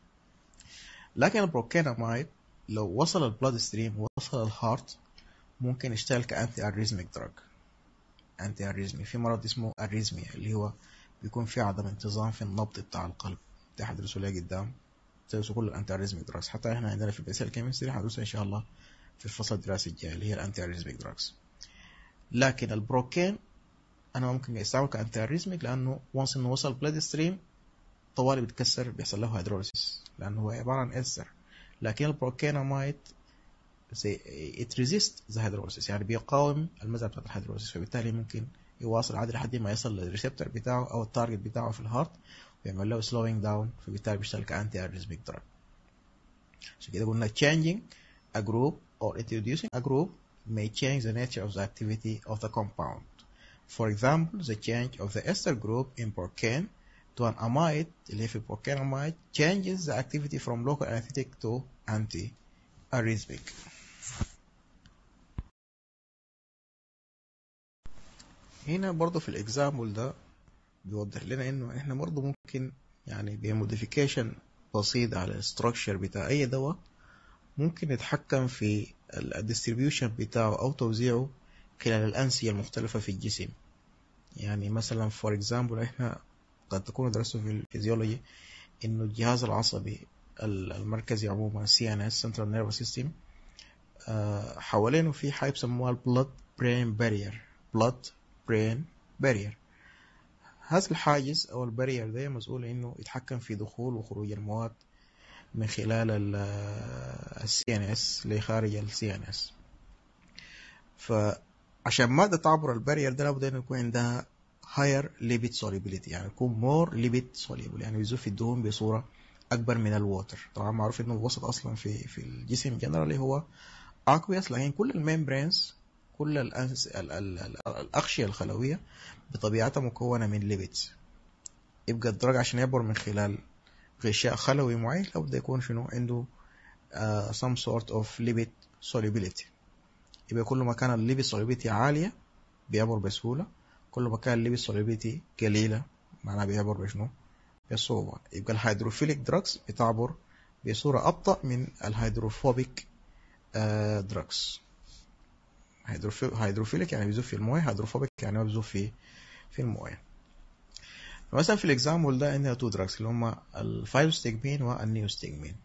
لكن البروكينامايد لو وصل البلاد ستريم وصل الهارت ممكن يشتغل كأنتي أريزميك دراج أنتي أريزمي في مرض اسمه أريزميا اللي هو بيكون في عدم انتظام في النبض بتاع القلب ده هدرسه ليه قدام تدرسوا كل الأنتي أريزميك دراجز حتى احنا عندنا في البيسيل كيمستري هندرسها إن شاء الله في الفصل الدراسي الجاي اللي هي الأنتي أريزميك دراجز لكن البروكين أنا ممكن استعمله كأنتي أريزميك لأنه وانس إنه وصل بلاد ستريم طوالي بيتكسر بيحصل له هيدروليسيس لأنه هو عبارة عن إستر لكن البروكينامايد زي it resist the hydrolysis يعني بيقاوم المزرعة بتاعت الهيدروليسيس فبالتالي ممكن يواصل عادي لحد ما يصل للريسبتور بتاعه أو التارجت بتاعه في الهارت ويعمل له slowing down فبالتالي بيشتغل كأنتي أريزميك دراج عشان كده قلنا changing a group or introducing a group may change the nature of the activity of the compound. For example, the change of the ester group in procaine to an amide اللي هي في procainamide changes the activity from local anesthetic to anti-arrhythmic. هنا برضه في الاكزامبل ده بيوضح لنا انه احنا برضه ممكن يعني بموديفيكيشن بسيط على الستراكشر بتاع اي دواء ممكن نتحكم في الديستريبيوشن بتاعه او توزيعه خلال الانسيه المختلفه في الجسم يعني مثلا فور اكزامبل احنا قد تكونوا درستوا في الفيزيولوجي انه الجهاز العصبي المركزي عموما سي ان اس سنترال نيرفس سيستم حوالينه في حاجه بيسموها البلد برين بارير بلد برين بارير هذا الحاجز او البارير ده مسؤول انه يتحكم في دخول وخروج المواد من خلال السي ان اس لخارج السي ان اس فعشان مادة تعبر البارير ده لابد انه يكون عندها higher lipid solubility يعني يكون more lipid soluble يعني بيزول في الدهون بصورة أكبر من الووتر طبعا معروف إنه الوسط أصلا في في الجسم جنرالي هو aqueous لكن كل الممبرينز كل الأنس ال ال ال الأغشية الخلوية بطبيعتها مكونة من ليبيدز يبقى الدرج عشان يعبر من خلال غشاء خلوي معين لابد يكون شنو عنده uh, some sort of lipid solubility يبقى كل ما كان الليبيد solubility عالية بيعبر بسهولة كل ما كان الليبيد solubility قليلة معناها بيعبر بشنو بصعوبة يبقى الهيدروفيليك دراكس بتعبر بصورة أبطأ من الهيدروفوبيك دراكس هيدروفيليك يعني بيزوف في المويه هيدروفوبيك يعني ما بيزوف في في المويه فمثلا في الاكزامبل ده عندنا تو دراكس اللي هما الفايروستيجمين والنيوستيجمين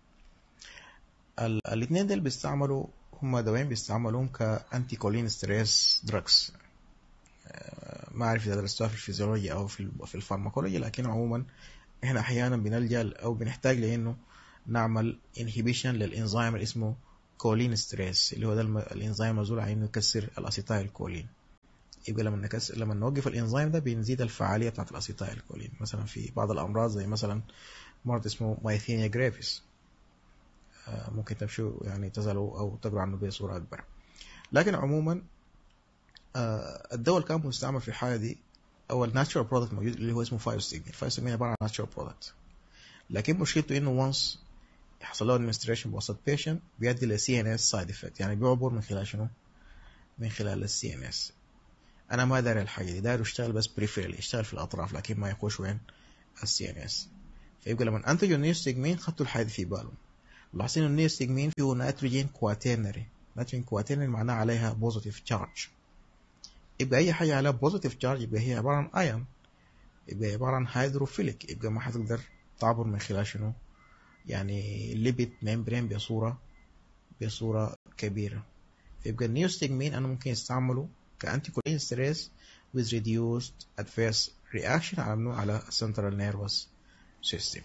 الاثنين دول بيستعملوا هما دوايين بيستعملوهم كانتي كولين ستريس دراكس ما اعرف اذا درستوها في الفيزيولوجيا او في في الفارماكولوجيا لكن عموما احنا احيانا بنلجا او بنحتاج لانه نعمل انهبيشن للانزيم اللي اسمه كولين ستريس اللي هو ده الانزيم المسؤول عن انه يكسر الاسيتايل كولين يبقى لما نكسر لما نوقف الانزيم ده بنزيد الفعاليه بتاعت الاسيتايل كولين مثلا في بعض الامراض زي مثلا مرض اسمه مايثينيا جريفيس ممكن تمشوا يعني تزعلوا او تقروا عنه بصوره اكبر لكن عموما الدواء اللي كان مستعمل في الحاله دي او الناتشورال برودكت موجود اللي هو اسمه فايوستيجمين فايوستيجمين عباره عن ناتشورال برودكت لكن مشكلته انه وانس يحصل له ادمنستريشن بوسط بيشنت بيؤدي ل سي ان اس سايد افكت يعني بيعبر من خلال شنو؟ من خلال السي ان اس انا ما داري الحاجه دي داير يشتغل بس بريفيرال يشتغل في الاطراف لكن ما يخش وين؟ السي ان اس فيبقى لما انتجوا النيوستيجمين خدوا الحاجه دي في بالهم لاحظين انه النيوستيجمين فيه نيتروجين كواتيرنري نيتروجين كواتيرنري معناه عليها بوزيتيف تشارج يبقى اي حاجه عليها بوزيتيف تشارج يبقى هي عباره عن ايون يبقى عباره عن هيدروفيليك يبقى ما حتقدر تعبر من خلال شنو؟ يعني ليبيد ممبرين بصورة بصورة كبيرة فيبقى النيوستيجمين أنا ممكن استعمله كأنتي كولين ستريس with reduced adverse reaction على منو على central nervous system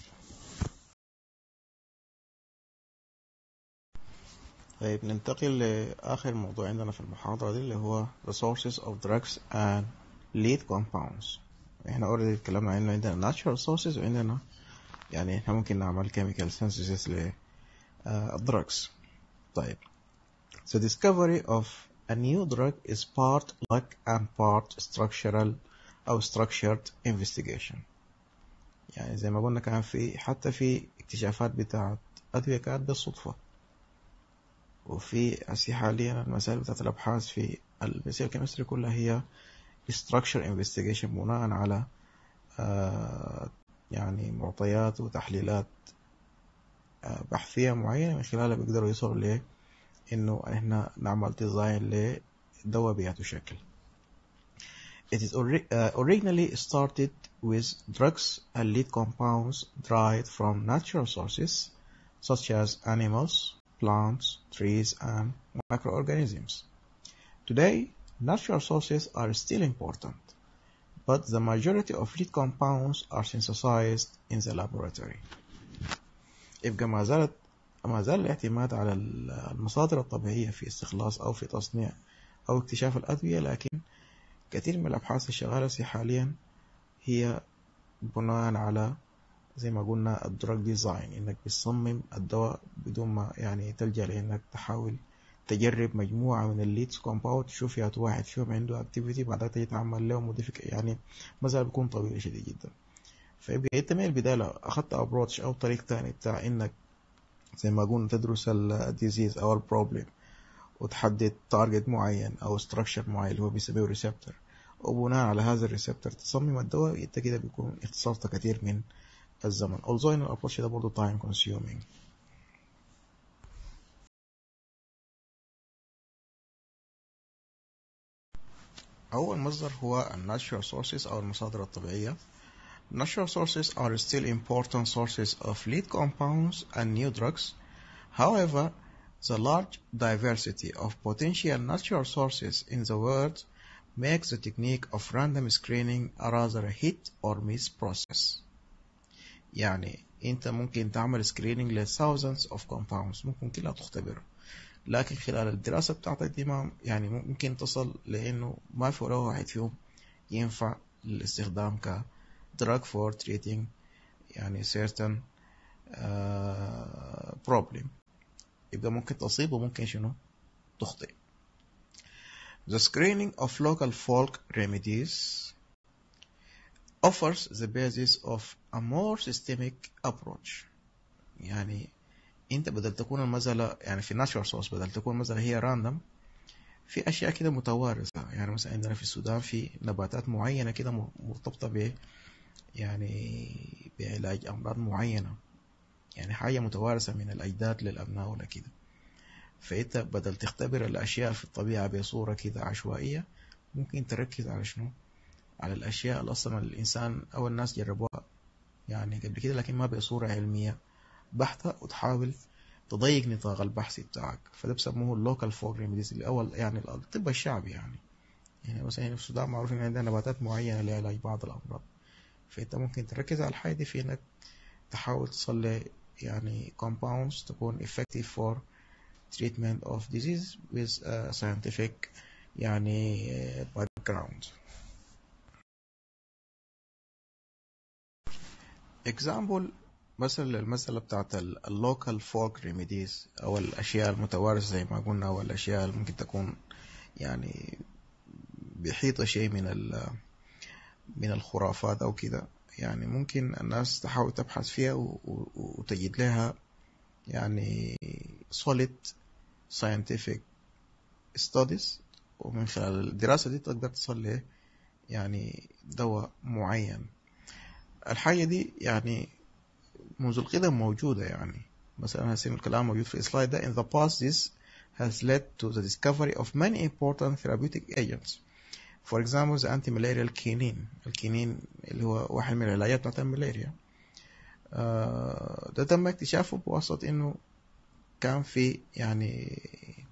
طيب ننتقل لآخر موضوع عندنا في المحاضرة دي اللي هو the sources of drugs and lead compounds احنا already اتكلمنا عنه عندنا natural sources وعندنا يعني احنا ممكن نعمل chemical synthesis للدراجز طيب the discovery of a new drug is part luck and part structural أو structured investigation يعني زي ما قلنا كان في حتى في اكتشافات بتاعت أدوية كانت بالصدفة وفي هسي حاليا المسائل بتاعت الأبحاث في البيسيل كيمستري كلها هي structure investigation بناء على آه يعني معطيات وتحليلات بحثية معينة من خلالها بيقدروا يوصلوا ل إنه إحنا نعمل ديزاين لدواء بيعطي شكل. It is originally started with drugs and lead compounds derived from natural sources such as animals, plants, trees, and microorganisms. Today, natural sources are still important but the majority of lead compounds are synthesized in the laboratory. يبقى ما زالت ما زال الاعتماد على المصادر الطبيعية في استخلاص أو في تصنيع أو اكتشاف الأدوية لكن كثير من الأبحاث الشغالة حاليا هي بناء على زي ما قلنا الدراج ديزاين إنك بتصمم الدواء بدون ما يعني تلجأ لإنك تحاول تجرب مجموعة من الليدز كومباوند تشوف يا واحد فيهم عنده اكتيفيتي بعدها تيجي تعمل له موديفيك يعني مثلا بيكون طويل شديد جدا فيبقى انت من البداية لو اخدت ابروتش او طريق تاني بتاع انك زي ما قلنا تدرس الديزيز او البروبلم وتحدد تارجت معين او ستراكشر معين اللي هو بيسميه ريسبتور وبناء على هذا الريسبتور تصمم الدواء انت كده بيكون اختصرت كثير من الزمن although ان الابروش ده برضه time consuming أول مصدر هو ال natural sources أو المصادر الطبيعية Natural sources are still important sources of lead compounds and new drugs. However, the large diversity of potential natural sources in the world makes the technique of random screening a rather hit or miss process. يعني انت ممكن تعمل screening ل thousands of compounds ممكن كلها تختبر لكن خلال الدراسة بتاعتك دي ما يعني ممكن تصل لانه ما في ولا واحد فيهم ينفع للاستخدام ك drug for treating يعني certain uh, problem يبقى ممكن تصيب وممكن شنو تخطئ The screening of local folk remedies offers the basis of a more systemic approach يعني انت بدل تكون المسألة يعني في natural source بدل تكون المسألة هي random في اشياء كده متوارثة يعني مثلا عندنا في السودان في نباتات معينة كده مرتبطة ب يعني بعلاج امراض معينة يعني حاجة متوارثة من الاجداد للابناء ولا كده فانت بدل تختبر الاشياء في الطبيعة بصورة كده عشوائية ممكن تركز على شنو على الاشياء اللي اصلا الانسان او الناس جربوها يعني قبل كده لكن ما بصورة علمية بحتة وتحاول تضيق نطاق البحث بتاعك فده بسموه اللوكال فوق ريميديز اللي اول يعني الطب الشعبي يعني يعني مثلا في السودان معروف ان عندنا نباتات معينة لعلاج بعض الامراض فانت ممكن تركز على الحاجة دي في انك تحاول تصل يعني compounds تكون effective for treatment of disease with a scientific يعني background example مثلا المسألة بتاعت اللوكال فولك ريميديز أو الأشياء المتوارثة زي ما قلنا أو الأشياء اللي ممكن تكون يعني بيحيط شيء من من الخرافات أو كده يعني ممكن الناس تحاول تبحث فيها وتجد لها يعني solid scientific studies ومن خلال الدراسة دي تقدر تصل يعني دواء معين الحاجة دي يعني منذ القدم موجودة يعني مثلا هسين الكلام موجود في السلايد ده in the past this has led to the discovery of many important therapeutic agents for example the anti-malarial quinine الكينين اللي هو واحد من العلاجات بتاعت الملاريا ده تم اكتشافه بواسطة انه كان في يعني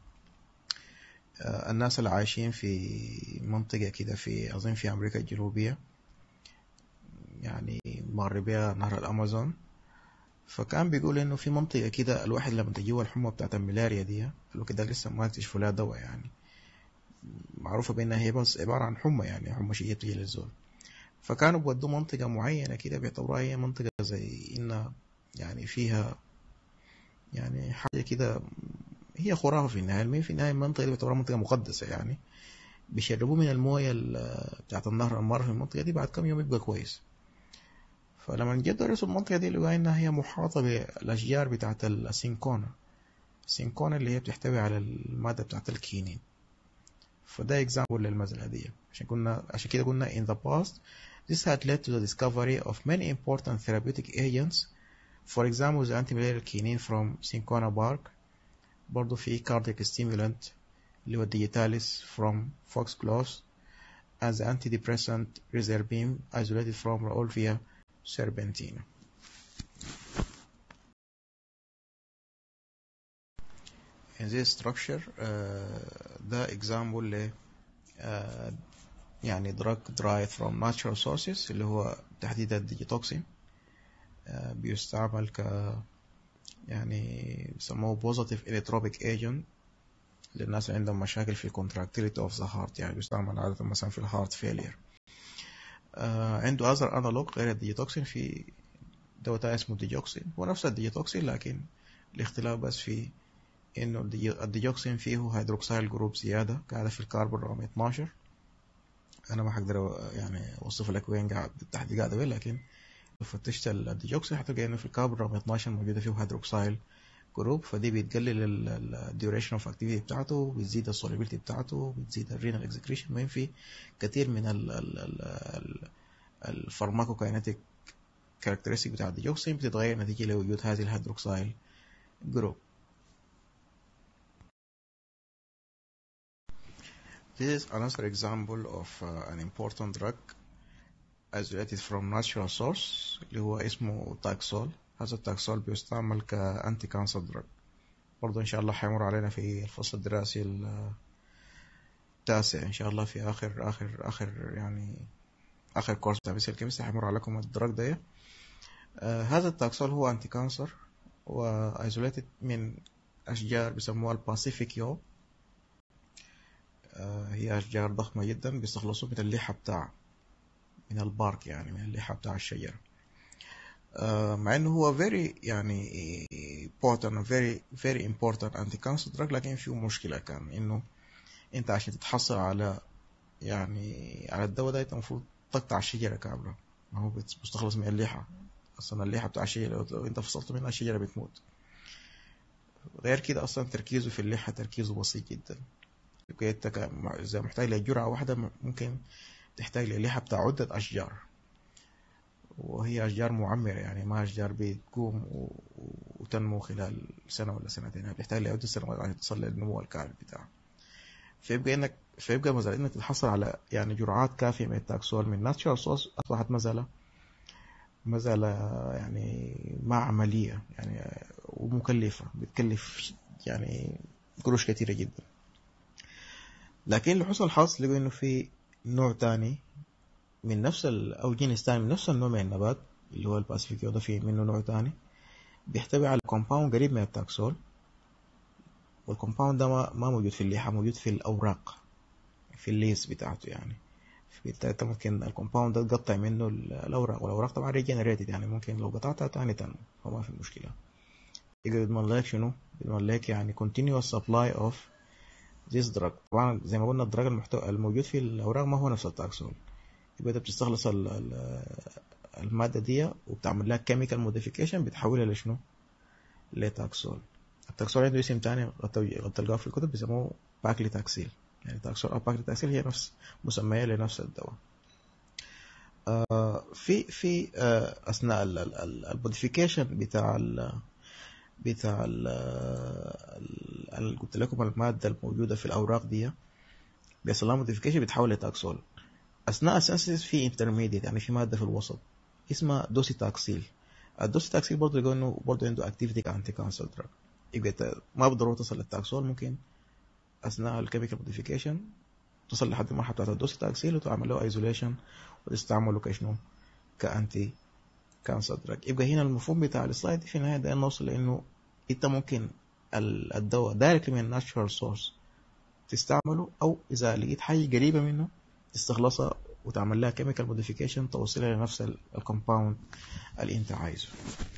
الناس اللي عايشين في منطقة كده في أظن في أمريكا الجنوبية يعني مر بها نهر الأمازون فكان بيقول إنه في منطقة كده الواحد لما تجيه الحمى بتاعت الملاريا دي قالوا كده لسه ما اكتشفوا لها دواء يعني معروفة بأنها هي بس عبارة عن حمى يعني حمى شيء بتجي للزول فكانوا بودوا منطقة معينة كده بيعتبروها هي منطقة زي إنها يعني فيها يعني حاجة كده هي خرافة في النهاية المهم في النهاية المنطقة دي بيعتبروها منطقة مقدسة يعني بيشربوه من الموية بتاعت النهر المر في المنطقة دي بعد كم يوم يبقى كويس فلما جيت درسوا المنطقة دي لقوا إنها هي محاطة بالأشجار بتاعت السينكونا السينكونا اللي هي بتحتوي على المادة بتاعت الكينين فده example للمسألة دي عشان كنا عشان كده قلنا in the past this had led to the discovery of many important therapeutic agents for example the antimalarial quinine from cinchona bark برضه في cardiac stimulant اللي هو digitalis from foxglove and the antidepressant reserpine isolated from Rauwolfia serpentina in this structure ده uh, example ل uh, يعني drug derived from natural sources اللي هو تحديدا الديجيتوكسين uh, بيستعمل ك يعني بيسموه positive electropic agent للناس اللي عندهم مشاكل في contractility of the heart يعني بيستعمل عادة مثلا في الهارت failure عنده أزر أنالوج غير الديجيتوكسين في دواء اسمه ديجوكسين هو نفس الديجيتوكسين لكن الاختلاف بس في انه الديجوكسين فيه هيدروكسيل جروب زيادة قاعدة في الكربون رقم 12 انا ما حقدر يعني اوصف لك وين قاعد بالتحديد قاعدة وين لكن لو فتشت الديجوكسين هتلقى انه في الكربون رقم 12 موجودة فيه هيدروكسيل جروب فدي بتقلل الديوريشن اوف اكتيفيتي بتاعته بتزيد السوليبيليتي بتاعته بتزيد الرينال اكزكريشن ما في كثير من ال ال ال الفارماكوكاينيتيك كاركترستيك بتاع الديوكسين بتتغير نتيجة لوجود هذه الهيدروكسيل جروب This is another example of uh, an important drug isolated from natural source اللي هو اسمه تاكسول هذا التاكسول بيستعمل كأنتي كانسر دراج برضه إن شاء الله حيمر علينا في الفصل الدراسي التاسع إن شاء الله في آخر آخر آخر يعني آخر كورس بتاع بيسيل كيمستري حيمر عليكم الدراج ده آه هذا التاكسول هو أنتي كانسر وايزوليتد من أشجار بيسموها الباسيفيك يو آه هي أشجار ضخمة جدا بيستخلصوا من اللحى بتاع من البارك يعني من اللحى بتاع الشجرة آه مع انه هو very يعني important very very important anti cancer drug لكن في مشكلة كان انه انت عشان تتحصل على يعني على الدواء ده انت المفروض تقطع الشجرة كاملة ما هو مستخلص من اللحى اصلا اللحى بتاع الشجرة لو انت فصلت منها الشجرة بتموت غير كده اصلا تركيزه في اللحى تركيزه بسيط جدا يبقى انت اذا محتاج لجرعة واحدة ممكن تحتاج للحى بتاع عدة اشجار وهي أشجار معمرة يعني ما أشجار بتقوم وتنمو خلال سنة ولا سنتين يعني بتحتاج لعدة سنوات عشان تصل للنمو الكامل بتاعها فيبقى إنك فيبقى مسألة إنك تتحصل على يعني جرعات كافية من التاكسول من ناتشورال سورس أصبحت مسألة مسألة يعني ما عملية يعني ومكلفة بتكلف يعني قروش كثيرة جدا لكن لحسن الحظ لقوا إنه في نوع تاني من نفس ال أو جنس تاني من نفس النوع من النبات اللي هو الباسيفيك ده فيه منه نوع تاني بيحتوي على كومباوند قريب من التاكسول والكومباوند ده ما, ما موجود في اللحى موجود في الأوراق في الليس بتاعته يعني بالتالي ممكن الكومباوند ده تقطع منه الأوراق والأوراق طبعا ريجنريتد يعني ممكن لو قطعتها تاني تنمو فما في مشكلة يقدر يضمن لك شنو؟ يضمن لك يعني continuous supply of this drug طبعا زي ما قلنا الدراج المحتوى الموجود في الأوراق ما هو نفس التاكسول يبقى انت بتستخلص المادة دي وبتعمل لها كيميكال موديفيكيشن بتحولها لشنو؟ لتاكسول التاكسول عنده اسم تاني قد تلقاه في الكتب بيسموه باكليتاكسيل يعني تاكسول او باكليتاكسيل هي نفس مسمية لنفس الدواء آه في في آه اثناء الموديفيكيشن بتاع ال بتاع ال قلت لكم المادة الموجودة في الأوراق دي بيحصل لها موديفيكيشن بتحول لتاكسول اثناء السنسيس في انترميديت يعني في ماده في الوسط اسمها دوسيتاكسيل الدوسيتاكسيل برضه لقوا انه برضه عنده اكتيفيتي كانتي كانسر دراج يبقى ما بالضروره تصل للتاكسول ممكن اثناء الكيميكال موديفيكيشن تصل لحد المرحله بتاعت الدوسيتاكسيل وتعمل له ايزوليشن وتستعمله كشنو كانتي كانسر دراج يبقى هنا المفهوم بتاع السلايد في النهايه ده نوصل لانه انت ممكن الدواء دايركتلي من الناتشورال سورس تستعمله او اذا لقيت حاجه قريبه منه تستخلصها وتعمل لها كيميكال موديفيكيشن توصلها لنفس الكومباوند اللي انت عايزه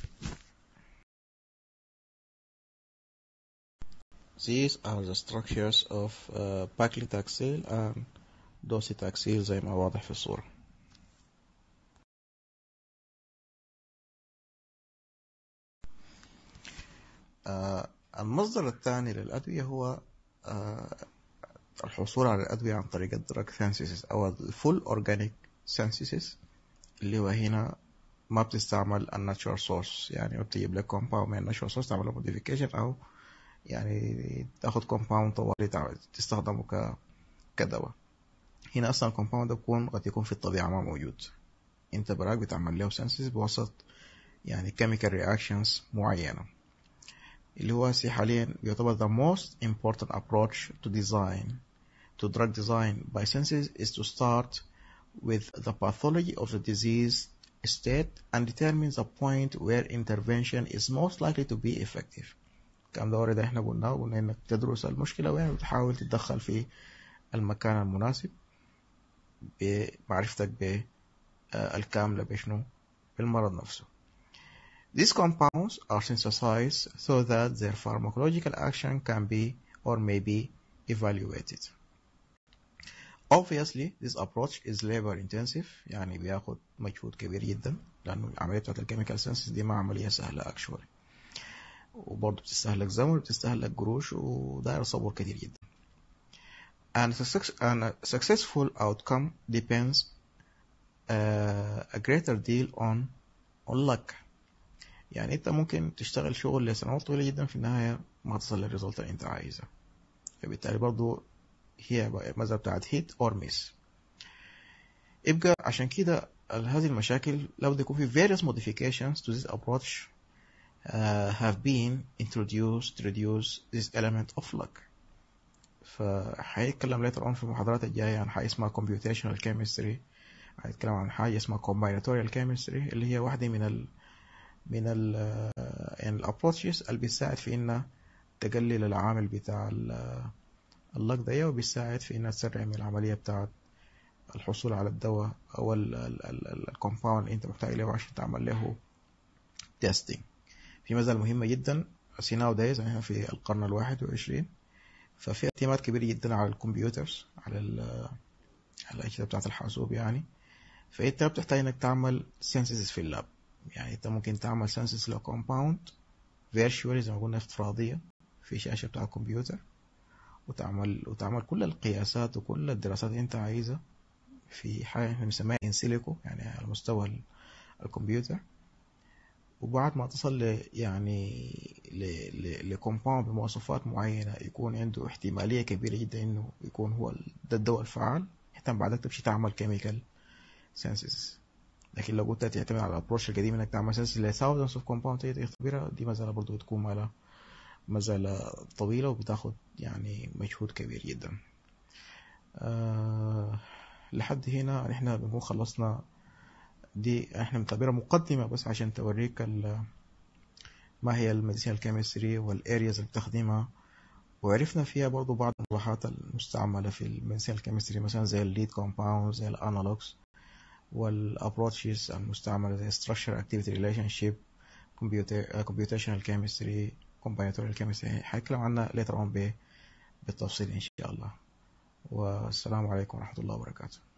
These are the structures of uh, paclitaxel and docetaxel زي ما واضح في الصورة. uh, المصدر الثاني للأدوية هو uh, الحصول على الأدوية عن طريق الدراج سينسيسيس أو الفول أورجانيك سينسيسيس اللي هو هنا ما بتستعمل الناتشورال سورس يعني ما بتجيب لك كومباوند من الناتشورال سورس تعمل له موديفيكيشن أو يعني تاخد كومباوند طوالي تستخدمه ك كدواء هنا أصلا الكومباوند ده بيكون قد يكون في الطبيعة ما موجود أنت براك بتعمل له سينسيس بوسط يعني chemical reactions معينة اللي هو حاليا يعتبر the most important approach to design to drug design by senses is to start with the pathology of the disease state and determine the point where intervention is most likely to be effective كان ده ده احنا قلناه قلنا انك تدرس المشكلة وين وتحاول تتدخل في المكان المناسب بمعرفتك بالكاملة بشنو بالمرض نفسه These compounds are synthesized so that their pharmacological action can be or may be evaluated. Obviously, this approach is labor intensive يعني بياخد مجهود كبير جدا لأنه العملية بتاعت الكيميكال سينسز دي ما عملية سهلة actually. وبرضه بتستهلك زمن وبتستهلك قروش وداير صبر كتير جدا and, success, and a successful outcome depends uh, a greater deal on on luck يعني انت ممكن تشتغل شغل لسنوات طويلة جدا في النهاية ما تصل للريزلت اللي انت عايزه فبالتالي برضو هي ماذا بتاعت hit or miss يبقى عشان كده هذه المشاكل لابد يكون في various modifications to this approach uh, have been introduced to reduce this element of luck فهيتكلم later on في المحاضرات الجاية عن حاجة اسمها computational chemistry هيتكلم عن حاجة اسمها combinatorial chemistry اللي هي واحدة من ال من ال يعني الابروتشز اللي بتساعد في انها تقلل العامل بتاع اللك ده وبيساعد في انها تسرع من العملية بتاعت الحصول على الدواء او الكومباوند اللي انت محتاج له عشان تعمل له تيستينج في مزال مهمة جدا سيناو دايز احنا في القرن الواحد وعشرين ففي اعتماد كبير جدا على الكمبيوترز على الأجهزة بتاعة الحاسوب يعني فأنت بتحتاج إنك تعمل سينسيس في اللاب يعني أنت ممكن تعمل سينسيس لكومباوند فيرشوالي زي ما قلنا افتراضية في شاشة بتاع الكمبيوتر وتعمل وتعمل كل القياسات وكل الدراسات اللي أنت عايزها في حاجة احنا بنسميها ان سيليكو يعني على مستوى الكمبيوتر وبعد ما تصل ل يعني لكومباوند بمواصفات معينة يكون عنده احتمالية كبيرة جدا انه يكون هو ده الدواء الفعال حتى بعدك تمشي تعمل كيميكال سينسيس لكن لو قلت تعتمد على الابروش القديم انك تعمل سينسيس ل thousands of compounds تختبرها دي مسألة برضه بتكون مالها مسألة طويلة وبتاخد يعني مجهود كبير جدا أه لحد هنا احنا بنكون خلصنا دي احنا بنعتبرها مقدمة بس عشان توريك ما هي الميديسين الكيمستري والارياز اللي بتخدمها وعرفنا فيها برضو بعض المصطلحات المستعملة في الميديسين الكيمستري مثلا زي الليد كومباوند زي الانالوجز والابروتشز المستعملة زي structure activity relationship computational chemistry combinatorial chemistry هنتكلم عنها later on بالتفصيل ان شاء الله والسلام عليكم ورحمة الله وبركاته